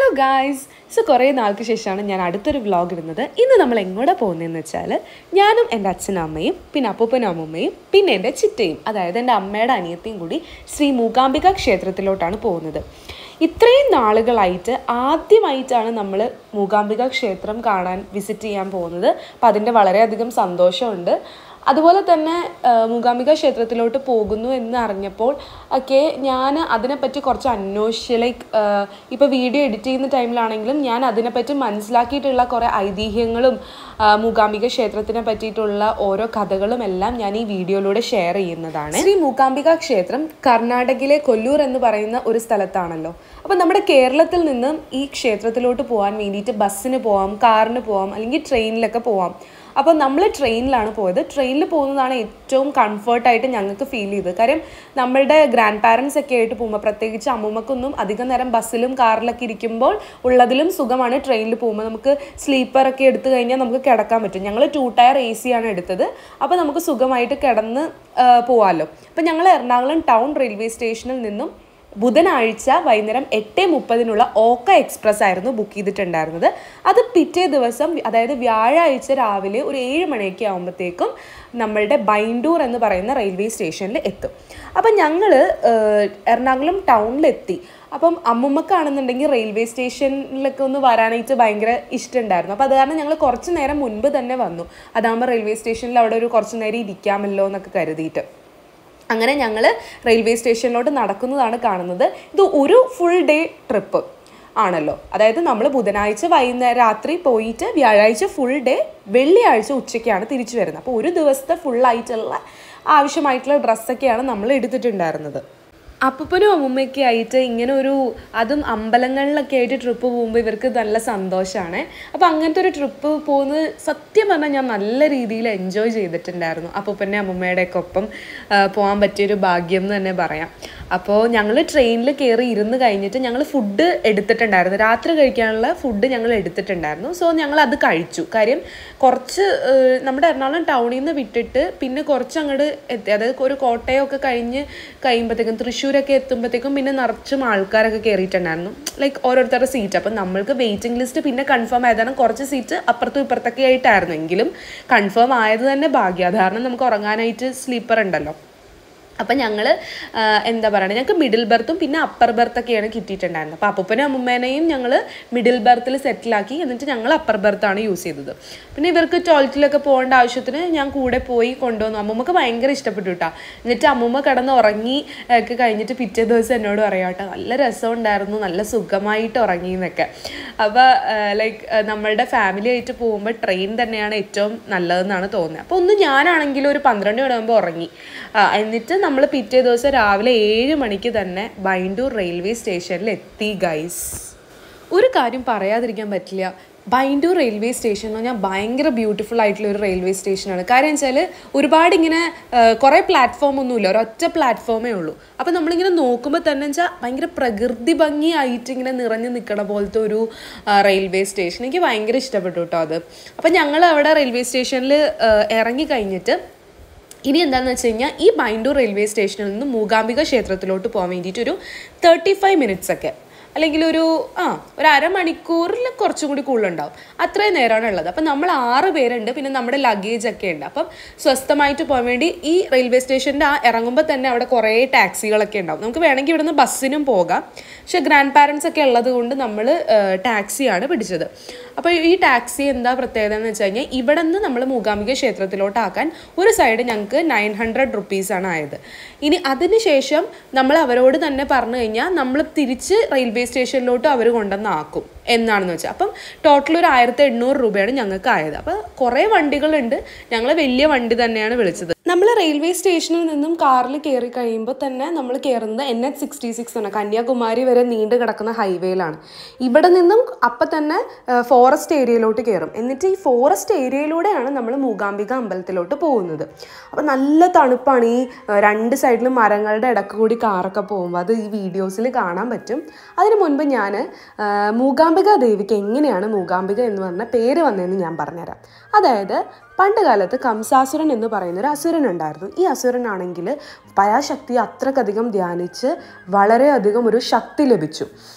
Hello guys so കുറേ നാൾക്ക് ശേഷമാണ് ഞാൻ അടുത്തൊരു വ്ളോഗ് ഇടുന്നത് ഇന്ന് നമ്മൾ എങ്ങോട്ടാ പോകുന്നതെന്ന് വെച്ചാൽ ഞാനും എൻ്റെ അച്ഛനും അമ്മയും പിന്നെ അപ്പൂപ്പനും അമ്മൂമ്മയും പിന്നെ എൻ്റെ ചിറ്റയും അതായത് എൻ്റെ അമ്മയുടെ അനിയത്തിയും കൂടി ശ്രീ മൂകാംബിക ക്ഷേത്രത്തിലോട്ടാണ് പോകുന്നത് ഇത്രയും നാളുകളായിട്ട് ആദ്യമായിട്ടാണ് നമ്മൾ മൂകാംബിക ക്ഷേത്രം കാണാൻ വിസിറ്റ് ചെയ്യാൻ പോകുന്നത് അപ്പം അതിൻ്റെ വളരെയധികം സന്തോഷമുണ്ട് അതുപോലെ തന്നെ ആ, മൂകാംബിക ക്ഷേത്രത്തിലോട്ട് പോകുന്നു എന്ന് അറിഞ്ഞപ്പോൾ ഒക്കെ ഞാൻ അതിനെപ്പറ്റി കുറച്ച് അന്വേഷിച്ച് ലൈക്ക് ഇപ്പോൾ വീഡിയോ എഡിറ്റ് ചെയ്യുന്ന ടൈമിലാണെങ്കിലും ഞാൻ അതിനെപ്പറ്റി മനസ്സിലാക്കിയിട്ടുള്ള കുറേ ഐതിഹ്യങ്ങളും ആ, മൂകാംബിക ക്ഷേത്രത്തിനെ പറ്റിയിട്ടുള്ള ഓരോ കഥകളും എല്ലാം ഞാൻ ഈ വീഡിയോയിലൂടെ ഷെയർ ചെയ്യുന്നതാണ് ശ്രീ മൂകാംബിക ക്ഷേത്രം കർണാടകയിലെ കൊല്ലൂർ എന്ന് പറയുന്ന ഒരു സ്ഥലത്താണല്ലോ അപ്പം നമ്മുടെ കേരളത്തിൽ നിന്നും ഈ ക്ഷേത്രത്തിലോട്ട് പോകാൻ വേണ്ടിയിട്ട് ബസ്സിന് പോവാം കാറിന് പോവാം അല്ലെങ്കിൽ ട്രെയിനിലൊക്കെ പോവാം അപ്പോൾ നമ്മൾ ട്രെയിനിലാണ് പോയത് ട്രെയിനിൽ പോകുന്നതാണ് ഏറ്റവും കംഫർട്ടായിട്ട് ഞങ്ങൾക്ക് ഫീൽ ചെയ്തത് കാര്യം നമ്മളുടെ ഗ്രാൻഡ് പാരൻസ് ഒക്കെ ആയിട്ട് പോകുമ്പോൾ പ്രത്യേകിച്ച് അമ്മൂമ്മക്കൊന്നും അധികം നേരം ബസ്സിലും കാറിലൊക്കെ ഇരിക്കുമ്പോൾ ഉള്ളതിലും സുഖമാണ് ട്രെയിനിൽ പോകുമ്പോൾ നമുക്ക് സ്ലീപ്പറൊക്കെ എടുത്തു കഴിഞ്ഞാൽ നമുക്ക് കിടക്കാൻ പറ്റും ഞങ്ങൾ ടു ടയർ എ സി ആണ് എടുത്തത് അപ്പോൾ നമുക്ക് സുഖമായിട്ട് കിടന്ന് ആ, പോവാമല്ലോ അപ്പോൾ ഞങ്ങൾ എറണാകുളം ടൗൺ റെയിൽവേ സ്റ്റേഷനിൽ നിന്നും ബുധനാഴ്ച വൈകുന്നേരം എട്ട് മുപ്പതിനുള്ള ഓക്ക എക്സ്പ്രസ് ആയിരുന്നു ബുക്ക് ചെയ്തിട്ടുണ്ടായിരുന്നത് അത് പിറ്റേ ദിവസം അതായത് വ്യാഴാഴ്ച രാവിലെ ഒരു ഏഴ് മണിയൊക്കെ ആകുമ്പോഴത്തേക്കും നമ്മളുടെ ബൈൻഡൂർ എന്ന് പറയുന്ന റെയിൽവേ സ്റ്റേഷനിൽ എത്തും അപ്പം ഞങ്ങൾ എറണാകുളം ടൗണിലെത്തി അപ്പം അമ്മുമ്മക്കാണെന്നുണ്ടെങ്കിൽ റെയിൽവേ സ്റ്റേഷനിലൊക്കെ ഒന്ന് വരാനായിട്ട് ഭയങ്കര ഇഷ്ടമുണ്ടായിരുന്നു അപ്പോൾ അത് കാരണം ഞങ്ങൾ കുറച്ച് നേരം മുൻപ് തന്നെ വന്നു അതാകുമ്പോൾ റെയിൽവേ സ്റ്റേഷനിൽ അവിടെ ഒരു കുറച്ച് നേരം ഇരിക്കാമല്ലോ എന്നൊക്കെ കരുതിയിട്ട് അങ്ങനെ ഞങ്ങൾ റെയിൽവേ സ്റ്റേഷനിലോട്ട് നടക്കുന്നതാണ് കാണുന്നത് ഇത് ഒരു ഫുൾ ഡേ ട്രിപ്പ് ആണല്ലോ അതായത് നമ്മൾ ബുധനാഴ്ച വൈകുന്നേരം രാത്രി പോയിട്ട് വ്യാഴാഴ്ച ഫുൾ ഡേ വെള്ളിയാഴ്ച ഉച്ചയ്ക്കാണ് തിരിച്ചു വരുന്നത് അപ്പോൾ ഒരു ദിവസത്തെ ഫുള്ളായിട്ടുള്ള ആവശ്യമായിട്ടുള്ള ഡ്രസ്സൊക്കെയാണ് നമ്മൾ എടുത്തിട്ടുണ്ടായിരുന്നത് അപ്പൂപ്പനും അമ്മൂമ്മയൊക്കെ ആയിട്ട് ഇങ്ങനെ ഒരു അതും അമ്പലങ്ങളിലൊക്കെ ആയിട്ട് ട്രിപ്പ് പോകുമ്പോൾ ഇവർക്ക് നല്ല സന്തോഷമാണ് അപ്പോൾ അങ്ങനത്തെ ഒരു ട്രിപ്പ് പോകുന്നത് സത്യം പറഞ്ഞാൽ ഞാൻ നല്ല രീതിയിൽ എൻജോയ് ചെയ്തിട്ടുണ്ടായിരുന്നു അപ്പൂപ്പൻ്റെ അമ്മൂമ്മയുടെ ഒക്കെ ഒപ്പം ആ, പോകാൻ പറ്റിയൊരു ഭാഗ്യം എന്ന് തന്നെ പറയാം അപ്പോൾ ഞങ്ങൾ ട്രെയിനിൽ കയറി ഇരുന്ന് കഴിഞ്ഞിട്ട് ഞങ്ങൾ ഫുഡ് എടുത്തിട്ടുണ്ടായിരുന്നു രാത്രി കഴിക്കാനുള്ള ഫുഡ് ഞങ്ങൾ എടുത്തിട്ടുണ്ടായിരുന്നു സോ ഞങ്ങൾ അത് കഴിച്ചു കാര്യം കുറച്ച് ഏഹ്, നമ്മുടെ എറണാകുളം ടൗണിൽ നിന്ന് വിട്ടിട്ട് പിന്നെ കുറച്ച് അങ്ങോട്ട് എത്തി അതായത് ഒരു കോട്ടയമൊക്കെ കഴിഞ്ഞ് കഴിയുമ്പോഴത്തേക്കും തൃശ്ശൂരൊക്കെ എത്തുമ്പോഴത്തേക്കും പിന്നെ നിറച്ചും ആൾക്കാരൊക്കെ കയറിയിട്ടുണ്ടായിരുന്നു ലൈക്ക് ഓരോരുത്തരുടെ സീറ്റ് അപ്പം നമ്മൾക്ക് വെയിറ്റിംഗ് ലിസ്റ്റ് പിന്നെ കൺഫേം ആയതാണ് കുറച്ച് സീറ്റ് അപ്പുറത്തും ഇപ്പുറത്തൊക്കെ ആയിട്ടായിരുന്നു എങ്കിലും കൺഫേം ആയത് തന്നെ ഭാഗ്യം അത് കാരണം നമുക്ക് ഉറങ്ങാനായിട്ട് സ്ലീപ്പർ ഉണ്ടല്ലോ അപ്പം ഞങ്ങൾ എന്താ പറയുക ഞങ്ങൾക്ക് മിഡിൽ ബർത്തും പിന്നെ അപ്പർ ബർത്തൊക്കെയാണ് കിട്ടിയിട്ടുണ്ടായിരുന്നത് അപ്പോൾ അപ്പൂപ്പനും അമ്മൂമ്മേനെയും ഞങ്ങൾ മിഡിൽ ബർത്തിൽ സെറ്റിലാക്കി എന്നിട്ട് ഞങ്ങൾ അപ്പർ ബർത്താണ് യൂസ് ചെയ്തത് പിന്നെ ഇവർക്ക് ടോയ്ലറ്റിലൊക്കെ പോകേണ്ട ആവശ്യത്തിന് ഞാൻ കൂടെ പോയി കൊണ്ടുവന്നു അമ്മൂമ്മക്ക് ഭയങ്കര ഇഷ്ടപ്പെട്ടു കേട്ടോ എന്നിട്ട് അമ്മൂമ്മ കിടന്ന് ഉറങ്ങി ഒക്കെ കഴിഞ്ഞിട്ട് പിറ്റേ ദിവസം എന്നോട് പറയാം കേട്ടോ നല്ല രസമുണ്ടായിരുന്നു നല്ല സുഖമായിട്ട് ഉറങ്ങി എന്നൊക്കെ അപ്പോൾ ലൈക്ക് നമ്മളുടെ ഫാമിലി ആയിട്ട് പോകുമ്പോൾ ട്രെയിൻ തന്നെയാണ് ഏറ്റവും നല്ലതെന്നാണ് തോന്നുന്നത് അപ്പോൾ ഒന്ന് ഞാനാണെങ്കിലും ഒരു പന്ത്രണ്ട് മണിയാകുമ്പോൾ ഉറങ്ങി ആ, എന്നിട്ട് നമ്മൾ പിറ്റേ ദിവസം രാവിലെ ഏഴ് മണിക്ക് തന്നെ ബൈൻഡൂർ റെയിൽവേ സ്റ്റേഷനിൽ എത്തി ഗൈസ് ഒരു കാര്യം പറയാതിരിക്കാൻ പറ്റില്ല ബൈൻഡൂർ റെയിൽവേ സ്റ്റേഷൻ എന്ന് പറഞ്ഞാൽ ഭയങ്കര ബ്യൂട്ടിഫുൾ ആയിട്ടുള്ള ഒരു റെയിൽവേ സ്റ്റേഷനാണ് കാര്യം വെച്ചാൽ ഒരുപാട് ഇങ്ങനെ ആ, കുറേ പ്ലാറ്റ്ഫോം ഒന്നുമില്ല ഒരൊറ്റ പ്ലാറ്റ്ഫോമേ ഉള്ളൂ അപ്പോൾ നമ്മളിങ്ങനെ നോക്കുമ്പോൾ തന്നെ വെച്ചാൽ ഭയങ്കര പ്രകൃതി ഭംഗിയായിട്ട് ഇങ്ങനെ നിറഞ്ഞു നിൽക്കണ പോലത്തെ ഒരു ആ, റെയിൽവേ സ്റ്റേഷൻ എനിക്ക് ഭയങ്കര ഇഷ്ടപ്പെട്ടു കേട്ടോ അത് അപ്പോൾ ഞങ്ങൾ അവിടെ റെയിൽവേ സ്റ്റേഷനിൽ ഇറങ്ങി കഴിഞ്ഞിട്ട് ഇനി എന്താണെന്ന് വെച്ച് കഴിഞ്ഞാൽ ഈ ബൈൻഡൂർ റെയിൽവേ സ്റ്റേഷനിൽ നിന്ന് മൂകാംബിക ക്ഷേത്രത്തിലോട്ട് പോകാൻ വേണ്ടിയിട്ട് ഒരു തേർട്ടി ഫൈവ് മിനിറ്റ്സ് ഒക്കെ അല്ലെങ്കിൽ ഒരു ആ ഒരു അരമണിക്കൂറിൽ കുറച്ചും കൂടി കൂടുതലുണ്ടാവും അത്രയും നേരമാണ് ഉള്ളത് അപ്പം നമ്മൾ ആറ് പേരുണ്ട് പിന്നെ നമ്മുടെ ലഗേജ് ഒക്കെ ഉണ്ട് അപ്പം സ്വസ്ഥമായിട്ട് പോകാൻ വേണ്ടി ഈ റെയിൽവേ സ്റ്റേഷൻ്റെ ആ ഇറങ്ങുമ്പോൾ തന്നെ അവിടെ കുറേ ടാക്സികളൊക്കെ ഉണ്ടാവും നമുക്ക് വേണമെങ്കിൽ ഇവിടുന്ന് ബസ്സിനും പോകാം പക്ഷേ ഗ്രാൻഡ് പാരൻസ് ഒക്കെ ഉള്ളത് കൊണ്ട് നമ്മൾ ടാക്സിയാണ് പിടിച്ചത് അപ്പോൾ ഈ ടാക്സി എന്താ പ്രത്യേകത എന്ന് വെച്ച് കഴിഞ്ഞാൽ ഇവിടെ നിന്ന് നമ്മൾ മൂകാംബിക ക്ഷേത്രത്തിലോട്ടാക്കാൻ ഒരു സൈഡ് ഞങ്ങൾക്ക് നയൻ ഹൺഡ്രഡ് റുപ്പീസാണ് ആയത് ഇനി അതിനുശേഷം നമ്മൾ അവരോട് തന്നെ പറഞ്ഞു കഴിഞ്ഞാൽ നമ്മൾ തിരിച്ച് റെയിൽവേ സ്റ്റേഷനിലോട്ട് അവർ കൊണ്ടുവന്നാക്കും എന്നാണെന്ന് വെച്ചാൽ അപ്പം ടോട്ടൽ ഒരു ആയിരത്തി എണ്ണൂറ് രൂപയാണ് ഞങ്ങൾക്ക് ആയത് അപ്പോൾ കുറേ വണ്ടികളുണ്ട് ഞങ്ങൾ വലിയ വണ്ടി തന്നെയാണ് വിളിച്ചത് നമ്മൾ റെയിൽവേ സ്റ്റേഷനിൽ നിന്നും കാറിൽ കയറി കഴിയുമ്പോൾ തന്നെ നമ്മൾ കയറുന്നത് എൻ എച്ച് സിക്സ്റ്റി സിക്സ് ആണ് കന്യാകുമാരി വരെ നീണ്ടു കിടക്കുന്ന ഹൈവേയിലാണ് ഇവിടെ നിന്നും അപ്പം തന്നെ ഫോറസ്റ്റ് ഏരിയയിലോട്ട് കയറും എന്നിട്ട് ഈ ഫോറസ്റ്റ് ഏരിയയിലൂടെയാണ് നമ്മൾ മൂകാംബിക അമ്പലത്തിലോട്ട് പോകുന്നത് അപ്പോൾ നല്ല തണുപ്പാണ് ഈ ആ, രണ്ട് സൈഡിലും മരങ്ങളുടെ ഇടക്ക് കൂടി കാറൊക്കെ പോകുമ്പോൾ അത് ഈ വീഡിയോസിൽ കാണാൻ പറ്റും അതിന് മുൻപ് ഞാൻ മൂകാംബിക ദേവിക്ക് എങ്ങനെയാണ് മൂകാംബിക എന്ന് പറഞ്ഞ പേര് വന്നതെന്ന് ഞാൻ പറഞ്ഞുതരാം അതായത് പണ്ട് കാലത്ത് കംസാസുരൻ എന്ന് പറയുന്ന ഒരു അസുരൻ ഉണ്ടായിരുന്നു ഈ അസുരനാണെങ്കിൽ പരാശക്തി അത്രക്കധികം ധ്യാനിച്ച് വളരെയധികം ഒരു ശക്തി ലഭിച്ചു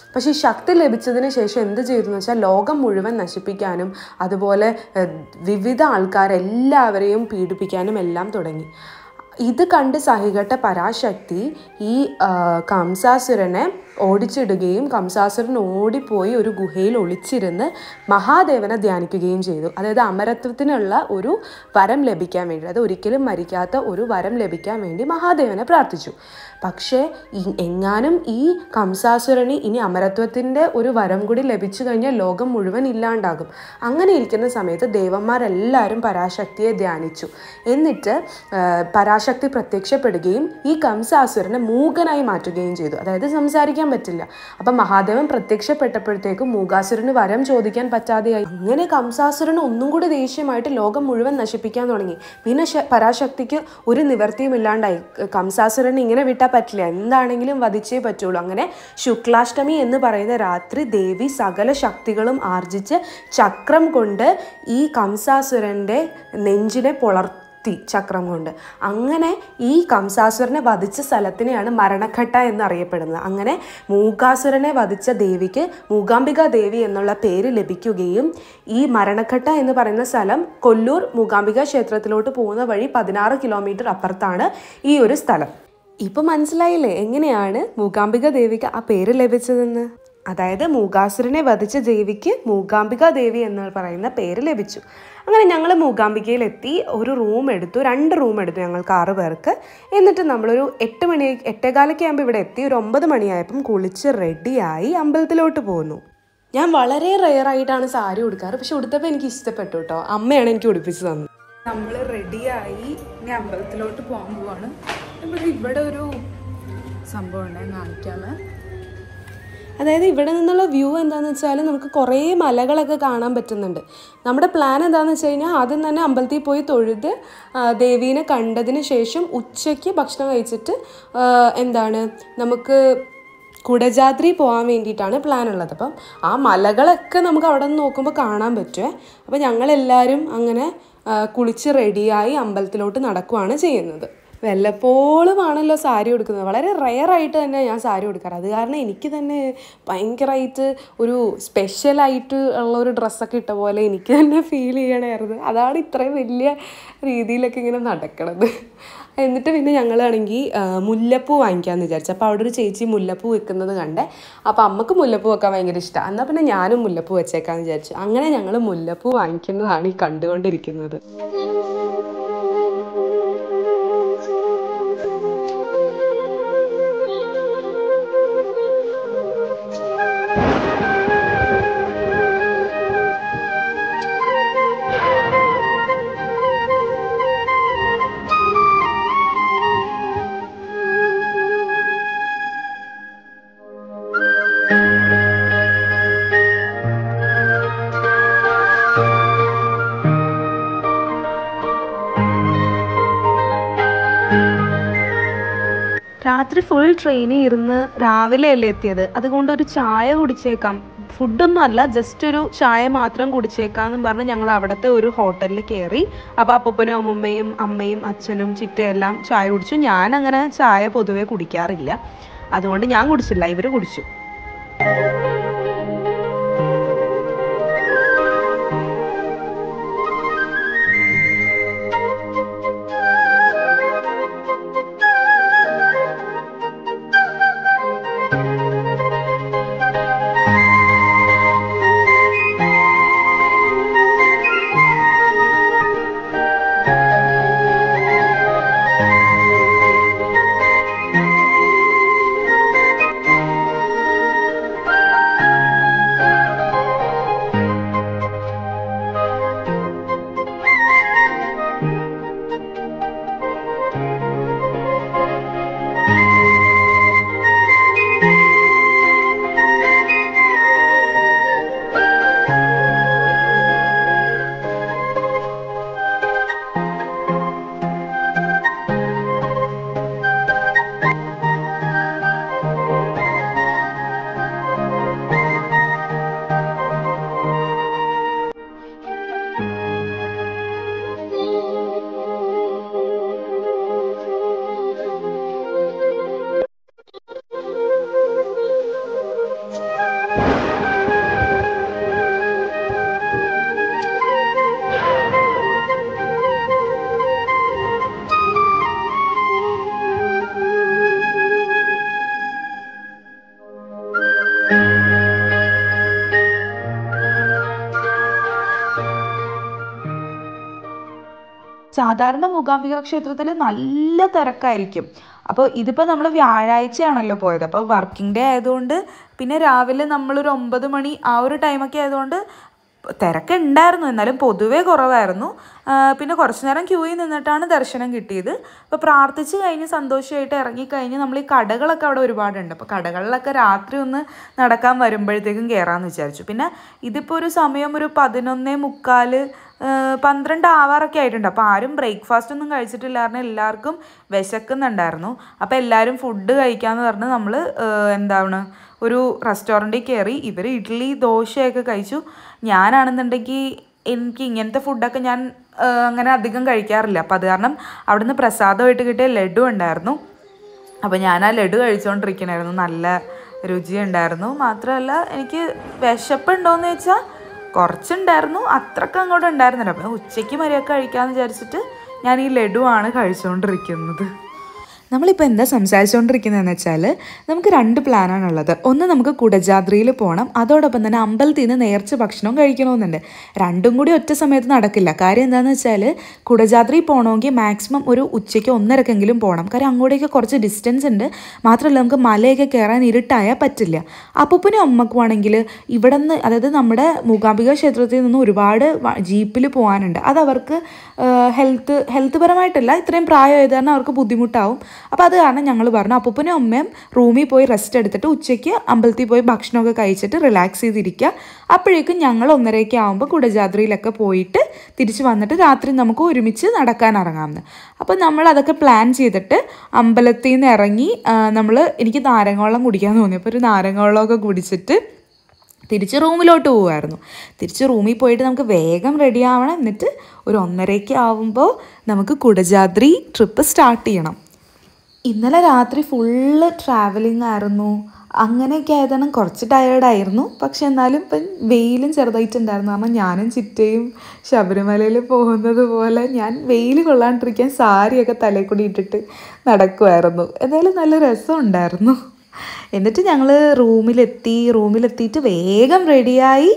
പക്ഷേ ഈ ശക്തി ലഭിച്ചതിന് ശേഷം എന്ത് ചെയ്തു എന്ന് വെച്ചാൽ ലോകം മുഴുവൻ നശിപ്പിക്കാനും അതുപോലെ ഏഹ്, വിവിധ ആൾക്കാരെല്ലാവരെയും പീഡിപ്പിക്കാനും എല്ലാം തുടങ്ങി ഇത് കണ്ട് സഹികെട്ട പരാശക്തി ഈ ആ, കംസാസുരനെ ഓടിച്ചിടുകയും കംസാസുരൻ ഓടിപ്പോയി ഒരു ഗുഹയിൽ ഒളിച്ചിരുന്ന് മഹാദേവനെ ധ്യാനിക്കുകയും ചെയ്തു അതായത് അമരത്വത്തിനുള്ള ഒരു വരം ലഭിക്കാൻ വേണ്ടി അതായത് ഒരിക്കലും മരിക്കാത്ത ഒരു വരം ലഭിക്കാൻ വേണ്ടി മഹാദേവനെ പ്രാർത്ഥിച്ചു പക്ഷേ ഈ- എങ്ങാനും ഈ കംസാസുരന് ഇനി അമരത്വത്തിൻ്റെ ഒരു വരം കൂടി ലഭിച്ചു കഴിഞ്ഞാൽ ലോകം മുഴുവൻ ഇല്ലാണ്ടാകും അങ്ങനെ ഇരിക്കുന്ന സമയത്ത് ദേവന്മാരെല്ലാവരും പരാശക്തിയെ ധ്യാനിച്ചു എന്നിട്ട് ആ, പരാശക്തി പ്രത്യക്ഷപ്പെടുകയും ഈ കംസാസുരനെ മൂകനായി മാറ്റുകയും ചെയ്തു അതായത് സംസാരിക്കാൻ പറ്റില്ല അപ്പം മഹാദേവൻ പ്രത്യക്ഷപ്പെട്ടപ്പോഴത്തേക്കും മൂകാസുരന് വരം ചോദിക്കാൻ പറ്റാതെയായി അങ്ങനെ കംസാസുരന് ഒന്നും കൂടി ദേഷ്യമായിട്ട് ലോകം മുഴുവൻ നശിപ്പിക്കാൻ തുടങ്ങി പിന്നെ ശ- പരാശക്തിക്ക് ഒരു നിവർത്തിയും ഇല്ലാണ്ടായി കംസാസുരൻ ഇങ്ങനെ വിട്ടാൽ പറ്റില്ല എന്താണെങ്കിലും വധിച്ചേ പറ്റുള്ളൂ അങ്ങനെ ശുക്ലാഷ്ടമി എന്ന് പറയുന്ന രാത്രി ദേവി സകല ശക്തികളും ആർജിച്ച് ചക്രം കൊണ്ട് ഈ കംസാസുരൻ്റെ നെഞ്ചിനെ പുലർത്തി ചക്രം കൊണ്ട് അങ്ങനെ ഈ കംസാസുരനെ വധിച്ച സ്ഥലത്തിനെയാണ് മരണഘട്ട എന്നറിയപ്പെടുന്നത് അങ്ങനെ മൂകാസുരനെ വധിച്ച ദേവിക്ക് മൂകാംബിക ദേവി എന്നുള്ള പേര് ലഭിക്കുകയും ഈ മരണഘട്ട എന്ന് പറയുന്ന സ്ഥലം കൊല്ലൂർ മൂകാംബിക ക്ഷേത്രത്തിലോട്ട് പോകുന്ന വഴി പതിനാറ് കിലോമീറ്റർ അപ്പുറത്താണ് ഈ ഒരു സ്ഥലം ഇപ്പൊ മനസ്സിലായില്ലേ എങ്ങനെയാണ് മൂകാംബിക ദേവിക്ക് ആ പേര് ലഭിച്ചതെന്ന് അതായത് മൂകാസുരനെ വധിച്ച ദേവിക്ക് മൂകാംബിക ദേവി എന്ന് പറയുന്ന പേര് ലഭിച്ചു അങ്ങനെ ഞങ്ങൾ മൂകാംബികയിലെത്തി ഒരു റൂം എടുത്തു രണ്ട് റൂം എടുത്തു ഞങ്ങൾക്ക് ആറ് പേർക്ക് എന്നിട്ട് നമ്മളൊരു എട്ട് മണി എട്ടേകാലൊക്കെ ആകുമ്പോൾ ഇവിടെ എത്തി ഒരു ഒമ്പത് മണിയായപ്പം കുളിച്ച് റെഡിയായി അമ്പലത്തിലോട്ട് പോന്നു ഞാൻ വളരെ റെയറായിട്ടാണ് സാരി ഉടുക്കാറ് പക്ഷെ ഉടുത്തപ്പോൾ എനിക്ക് ഇഷ്ടപ്പെട്ടു കേട്ടോ അമ്മയാണ് എനിക്ക് ഉടുപ്പിച്ച് തന്നത് നമ്മൾ റെഡിയായി ഇനി അമ്പലത്തിലോട്ട് പോകാൻ പോവാണ് ഇവിടെ ഇവിടെ ഒരു സംഭവം ഉണ്ട് ഞാൻ കാണിക്കാമേ അതായത് ഇവിടെ നിന്നുള്ള വ്യൂ എന്താണെന്ന് വെച്ചാൽ നമുക്ക് കുറേ മലകളൊക്കെ കാണാൻ പറ്റുന്നുണ്ട് നമ്മുടെ പ്ലാൻ എന്താണെന്ന് വെച്ച് കഴിഞ്ഞാൽ ആദ്യം തന്നെ അമ്പലത്തിൽ പോയി തൊഴുത് ആ, ദേവീനെ കണ്ടതിന് ശേഷം ഉച്ചയ്ക്ക് ഭക്ഷണം കഴിച്ചിട്ട് ആ, എന്താണ് നമുക്ക് കുടജാദ്രി പോകാൻ വേണ്ടിയിട്ടാണ് പ്ലാൻ ഉള്ളത് അപ്പം ആ മലകളൊക്കെ നമുക്ക് അവിടെ നിന്ന് നോക്കുമ്പോൾ കാണാൻ പറ്റുമേ അപ്പോൾ ഞങ്ങളെല്ലാവരും അങ്ങനെ ആ, കുളിച്ച് റെഡിയായി അമ്പലത്തിലോട്ട് നടക്കുവാണ് ചെയ്യുന്നത് വല്ലപ്പോഴുമാണല്ലോ സാരി ഉടുക്കുന്നത് വളരെ റെയറായിട്ട് തന്നെ ഞാൻ സാരി ഉടുക്കാറ് അത് കാരണം എനിക്ക് തന്നെ ഭയങ്കരമായിട്ട് ഒരു സ്പെഷ്യലായിട്ട് ഉള്ള ഒരു ഡ്രസ്സൊക്കെ ഇട്ട പോലെ എനിക്ക് തന്നെ ഫീൽ ചെയ്യണമായിരുന്നു അതാണ് ഇത്രയും വലിയ രീതിയിലൊക്കെ ഇങ്ങനെ നടക്കണത് എന്നിട്ട് പിന്നെ ഞങ്ങളാണെങ്കിൽ മുല്ലപ്പൂ വാങ്ങിക്കാമെന്ന് വിചാരിച്ചു അപ്പോൾ അവിടെ ഒരു ചേച്ചി മുല്ലപ്പൂ വെക്കുന്നത് കണ്ടേ അപ്പോൾ അമ്മക്ക് മുല്ലപ്പൂ വെക്കാൻ ഭയങ്കര ഇഷ്ടമാണ് എന്നാൽ പിന്നെ ഞാനും മുല്ലപ്പൂ വെച്ചേക്കാമെന്ന് വിചാരിച്ചു അങ്ങനെ ഞങ്ങൾ മുല്ലപ്പൂ വാങ്ങിക്കുന്നതാണ് ഈ കണ്ടുകൊണ്ടിരിക്കുന്നത് രാത്രി ഫുൾ ട്രെയിനിൽ ഇരുന്ന് രാവിലെ അല്ലേ എത്തിയത് അതുകൊണ്ട് ഒരു ചായ കുടിച്ചേക്കാം ഫുഡൊന്നും അല്ല ജസ്റ്റ് ഒരു ചായ മാത്രം കുടിച്ചേക്കാന്നും പറഞ്ഞ് ഞങ്ങൾ അവിടുത്തെ ഒരു ഹോട്ടലിൽ കയറി അപ്പോൾ അപ്പൂപ്പനും അമ്മുമ്മയും അമ്മയും അച്ഛനും ചിറ്റയും എല്ലാം ചായ കുടിച്ചു ഞാൻ അങ്ങനെ ചായ പൊതുവേ കുടിക്കാറില്ല അതുകൊണ്ട് ഞാൻ കുടിച്ചില്ല ഇവർ കുടിച്ചു സാധാരണ മൂകാംബിക ക്ഷേത്രത്തിൽ നല്ല തിരക്കായിരിക്കും അപ്പോൾ ഇതിപ്പോൾ നമ്മൾ വ്യാഴാഴ്ചയാണല്ലോ പോയത് അപ്പോൾ വർക്കിംഗ് ഡേ ആയതുകൊണ്ട് പിന്നെ രാവിലെ നമ്മളൊരു ഒമ്പത് മണി ആ ഒരു ടൈമൊക്കെ ആയതുകൊണ്ട് തിരക്ക് ഉണ്ടായിരുന്നു എന്നാലും പൊതുവേ കുറവായിരുന്നു ആ, പിന്നെ കുറച്ച് നേരം ക്യൂയിൽ നിന്നിട്ടാണ് ദർശനം കിട്ടിയത് അപ്പോൾ പ്രാർത്ഥിച്ച് കഴിഞ്ഞ് സന്തോഷമായിട്ട് ഇറങ്ങിക്കഴിഞ്ഞ് നമ്മൾ ഈ കടകളൊക്കെ അവിടെ ഒരുപാടുണ്ട് അപ്പോൾ കടകളിലൊക്കെ രാത്രി ഒന്ന് നടക്കാൻ വരുമ്പോഴത്തേക്കും കയറാമെന്ന് വിചാരിച്ചു പിന്നെ ഇതിപ്പോൾ ഒരു സമയം ഒരു പതിനൊന്നേ മുക്കാല് ആ, പന്ത്രണ്ട് ആവാറൊക്കെ ആയിട്ടുണ്ട് അപ്പോൾ ആരും ബ്രേക്ക്ഫാസ്റ്റ് ഒന്നും കഴിച്ചിട്ടില്ല കാരണം എല്ലാവർക്കും വിശക്കുന്നുണ്ടായിരുന്നു അപ്പോൾ എല്ലാവരും ഫുഡ് കഴിക്കാമെന്ന് പറഞ്ഞ് നമ്മൾ എന്താണ് ഒരു റെസ്റ്റോറൻറ്റിൽ കയറി ഇവർ ഇഡ്ഡലി ദോശയൊക്കെ കഴിച്ചു ഞാനാണെന്നുണ്ടെങ്കിൽ എനിക്ക് ഇങ്ങനത്തെ ഫുഡൊക്കെ ഞാൻ ആ, അങ്ങനെ അധികം കഴിക്കാറില്ല അപ്പോൾ അത് കാരണം അവിടുന്ന് പ്രസാദമായിട്ട് കിട്ടിയ ലഡു ഉണ്ടായിരുന്നു അപ്പോൾ ഞാൻ ആ ലഡു കഴിച്ചുകൊണ്ടിരിക്കണായിരുന്നു നല്ല രുചിയുണ്ടായിരുന്നു മാത്രമല്ല എനിക്ക് വിശപ്പുണ്ടോയെന്ന് വെച്ചാൽ കുറച്ചുണ്ടായിരുന്നു അത്രയ്ക്ക് അങ്ങോട്ട് ഉണ്ടായിരുന്നില്ല അപ്പോൾ ഉച്ചയ്ക്ക് മര്യാദ കഴിക്കാമെന്ന് വിചാരിച്ചിട്ട് ഞാൻ ഈ ലഡു ആണ് കഴിച്ചുകൊണ്ടിരിക്കുന്നത് നമ്മളിപ്പോൾ എന്താ സംസാരിച്ചുകൊണ്ടിരിക്കുന്നതെന്ന് വെച്ചാൽ നമുക്ക് രണ്ട് പ്ലാനാണുള്ളത് ഒന്ന് നമുക്ക് കുടജാദ്രിയിൽ പോകണം അതോടൊപ്പം തന്നെ അമ്പലത്തിൽ നിന്ന് നേർച്ച ഭക്ഷണവും കഴിക്കണമെന്നുണ്ട് രണ്ടും കൂടി ഒറ്റ സമയത്ത് നടക്കില്ല കാര്യം എന്താണെന്ന് വെച്ചാൽ കുടജാദ്രി പോകണമെങ്കിൽ മാക്സിമം ഒരു ഉച്ചയ്ക്ക് ഒന്നരക്കെങ്കിലും പോകണം കാര്യം അങ്ങോട്ടേക്ക് കുറച്ച് ഡിസ്റ്റൻസ് ഉണ്ട് മാത്രമല്ല നമുക്ക് മലയൊക്കെ കയറാൻ ഇരുട്ടായാൽ പറ്റില്ല അപ്പൂപ്പനും അമ്മക്കും ആണെങ്കിൽ ഇവിടെ നിന്ന് അതായത് നമ്മുടെ മൂകാംബിക ക്ഷേത്രത്തിൽ നിന്ന് ഒരുപാട് ജീപ്പിൽ പോകാനുണ്ട് അത് അവർക്ക് ഹെൽത്ത് ഹെൽത്ത് പരമായിട്ടല്ല ഇത്രയും പ്രായമായത് കാരണം അവർക്ക് ബുദ്ധിമുട്ടാവും അപ്പോൾ അത് കാരണം ഞങ്ങൾ പറഞ്ഞു അപ്പൂപ്പനും അമ്മയും റൂമിൽ പോയി റെസ്റ്റ് എടുത്തിട്ട് ഉച്ചയ്ക്ക് അമ്പലത്തിൽ പോയി ഭക്ഷണമൊക്കെ കഴിച്ചിട്ട് റിലാക്സ് ചെയ്തിരിക്കുക അപ്പോഴേക്കും ഞങ്ങൾ ഒന്നരയൊക്കെ ആകുമ്പോൾ കുടജാദ്രിയിലൊക്കെ പോയിട്ട് തിരിച്ച് വന്നിട്ട് രാത്രി നമുക്ക് ഒരുമിച്ച് നടക്കാൻ ഇറങ്ങാമെന്ന് അപ്പോൾ നമ്മൾ അതൊക്കെ പ്ലാൻ ചെയ്തിട്ട് അമ്പലത്തിൽ നിന്ന് ഇറങ്ങി നമ്മൾ എനിക്ക് നാരങ്ങവെള്ളം കുടിക്കാൻ തോന്നി അപ്പോൾ ഒരു നാരങ്ങവെള്ളമൊക്കെ കുടിച്ചിട്ട് തിരിച്ച് റൂമിലോട്ട് പോവുമായിരുന്നു തിരിച്ച് റൂമിൽ പോയിട്ട് നമുക്ക് വേഗം റെഡി ആവണം എന്നിട്ട് ഒരു ഒന്നരയ്ക്ക് ആവുമ്പോൾ നമുക്ക് കുടജാദ്രി ട്രിപ്പ് സ്റ്റാർട്ട് ചെയ്യണം ഇന്നലെ രാത്രി ഫുള്ള് ട്രാവലിംഗ് ആയിരുന്നു അങ്ങനെയൊക്കെ ആയതാണ് കുറച്ച് ടയേർഡായിരുന്നു പക്ഷെ എന്നാലും ഇപ്പം വെയിലും ചെറുതായിട്ടുണ്ടായിരുന്നു കാരണം ഞാനും ചിറ്റയും ശബരിമലയിൽ പോകുന്നത് പോലെ ഞാൻ വെയിൽ കൊള്ളാണ്ടിരിക്കാൻ സാരിയൊക്കെ തലയിൽ കൂടി ഇട്ടിട്ട് നടക്കുമായിരുന്നു എന്തായാലും നല്ല രസമുണ്ടായിരുന്നു എന്നിട്ട് ഞങ്ങൾ റൂമിലെത്തി റൂമിലെത്തിയിട്ട് വേഗം റെഡിയായി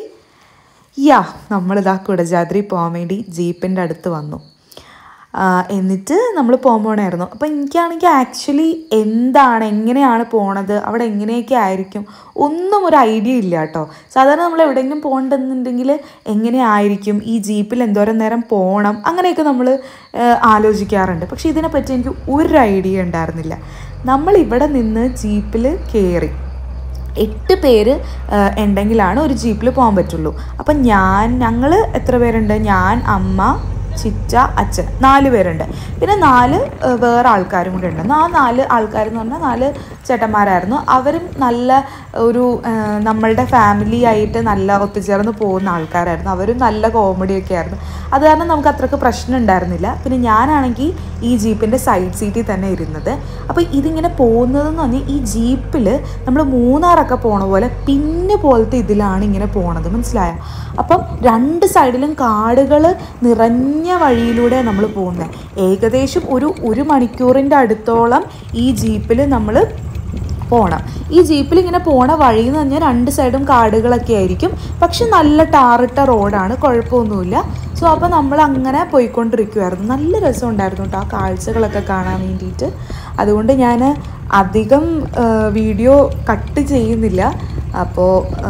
യാ നമ്മളിതാ കുടജാദ്രി പോകാൻ വേണ്ടി ജീപ്പിൻ്റെ അടുത്ത് വന്നു ആ, എന്നിട്ട് നമ്മൾ പോകണമായിരുന്നു അപ്പോൾ എനിക്കാണെങ്കിൽ ആക്ച്വലി എന്താണ് എങ്ങനെയാണ് പോണത് അവിടെ എങ്ങനെയൊക്കെ ആയിരിക്കും ഒന്നും ഒരു ഐഡിയ ഇല്ല കേട്ടോ സാധാരണ നമ്മൾ എവിടെയെങ്കിലും പോകണ്ടെന്നുണ്ടെങ്കിൽ എങ്ങനെയായിരിക്കും ഈ ജീപ്പിൽ എന്തോരം നേരം പോകണം അങ്ങനെയൊക്കെ നമ്മൾ ആലോചിക്കാറുണ്ട് പക്ഷേ ഇതിനെപ്പറ്റി എനിക്ക് ഒരു ഐഡിയ ഉണ്ടായിരുന്നില്ല നമ്മൾ ഇവിടെ നിന്ന് ജീപ്പിൽ കയറി എട്ട് പേര് ആ, ഉണ്ടെങ്കിലാണ് ഒരു ജീപ്പിൽ പോകാൻ പറ്റുള്ളൂ അപ്പം ഞാൻ ഞങ്ങൾ എത്ര പേരുണ്ട് ഞാൻ അമ്മ ചിറ്റ അച്ഛൻ നാല് പേരുണ്ട് പിന്നെ നാല് ആ, വേറെ ആൾക്കാരും കൂടെ ഉണ്ട് ആ നാല് ആൾക്കാരെന്ന് പറഞ്ഞാൽ നാല് ചേട്ടന്മാരായിരുന്നു അവരും നല്ല ഒരു ആ, നമ്മളുടെ ഫാമിലി ആയിട്ട് നല്ല ഒത്തുചേർന്ന് പോകുന്ന ആൾക്കാരായിരുന്നു അവരും നല്ല കോമഡിയൊക്കെ ആയിരുന്നു അത് കാരണം നമുക്ക് അത്രയ്ക്ക് പ്രശ്നം ഉണ്ടായിരുന്നില്ല പിന്നെ ഞാനാണെങ്കിൽ ഈ ജീപ്പിൻ്റെ സൈഡ് സീറ്റിൽ തന്നെ ഇരുന്നത് അപ്പോൾ ഇതിങ്ങനെ പോകുന്നതെന്ന് പറഞ്ഞാൽ ഈ ജീപ്പിൽ നമ്മൾ മൂന്നാറൊക്കെ പോണ പോലെ പിന്നെ പോലത്തെ ഇതിലാണ് ഇങ്ങനെ പോണത് മനസ്സിലായോ അപ്പം രണ്ട് സൈഡിലും കാടുകൾ നിറഞ്ഞ വഴിയിലൂടെ നമ്മൾ പോകുന്നത് ഏകദേശം ഒരു ഒരു മണിക്കൂറിൻ്റെ അടുത്തോളം ഈ ജീപ്പിൽ നമ്മൾ പോണം ഈ ജീപ്പിൽ ഇങ്ങനെ പോണ വഴി എന്ന് പറഞ്ഞാൽ രണ്ട് സൈഡും കാടുകളൊക്കെ ആയിരിക്കും പക്ഷെ നല്ല ടാറിട്ട റോഡാണ് കുഴപ്പമൊന്നുമില്ല സോ അപ്പോൾ നമ്മൾ അങ്ങനെ പോയിക്കൊണ്ടിരിക്കുമായിരുന്നു നല്ല രസമുണ്ടായിരുന്നു കേട്ടോ ആ കാഴ്ചകളൊക്കെ കാണാൻ വേണ്ടിയിട്ട് അതുകൊണ്ട് ഞാൻ അധികം ആ, വീഡിയോ കട്ട് ചെയ്യുന്നില്ല അപ്പോൾ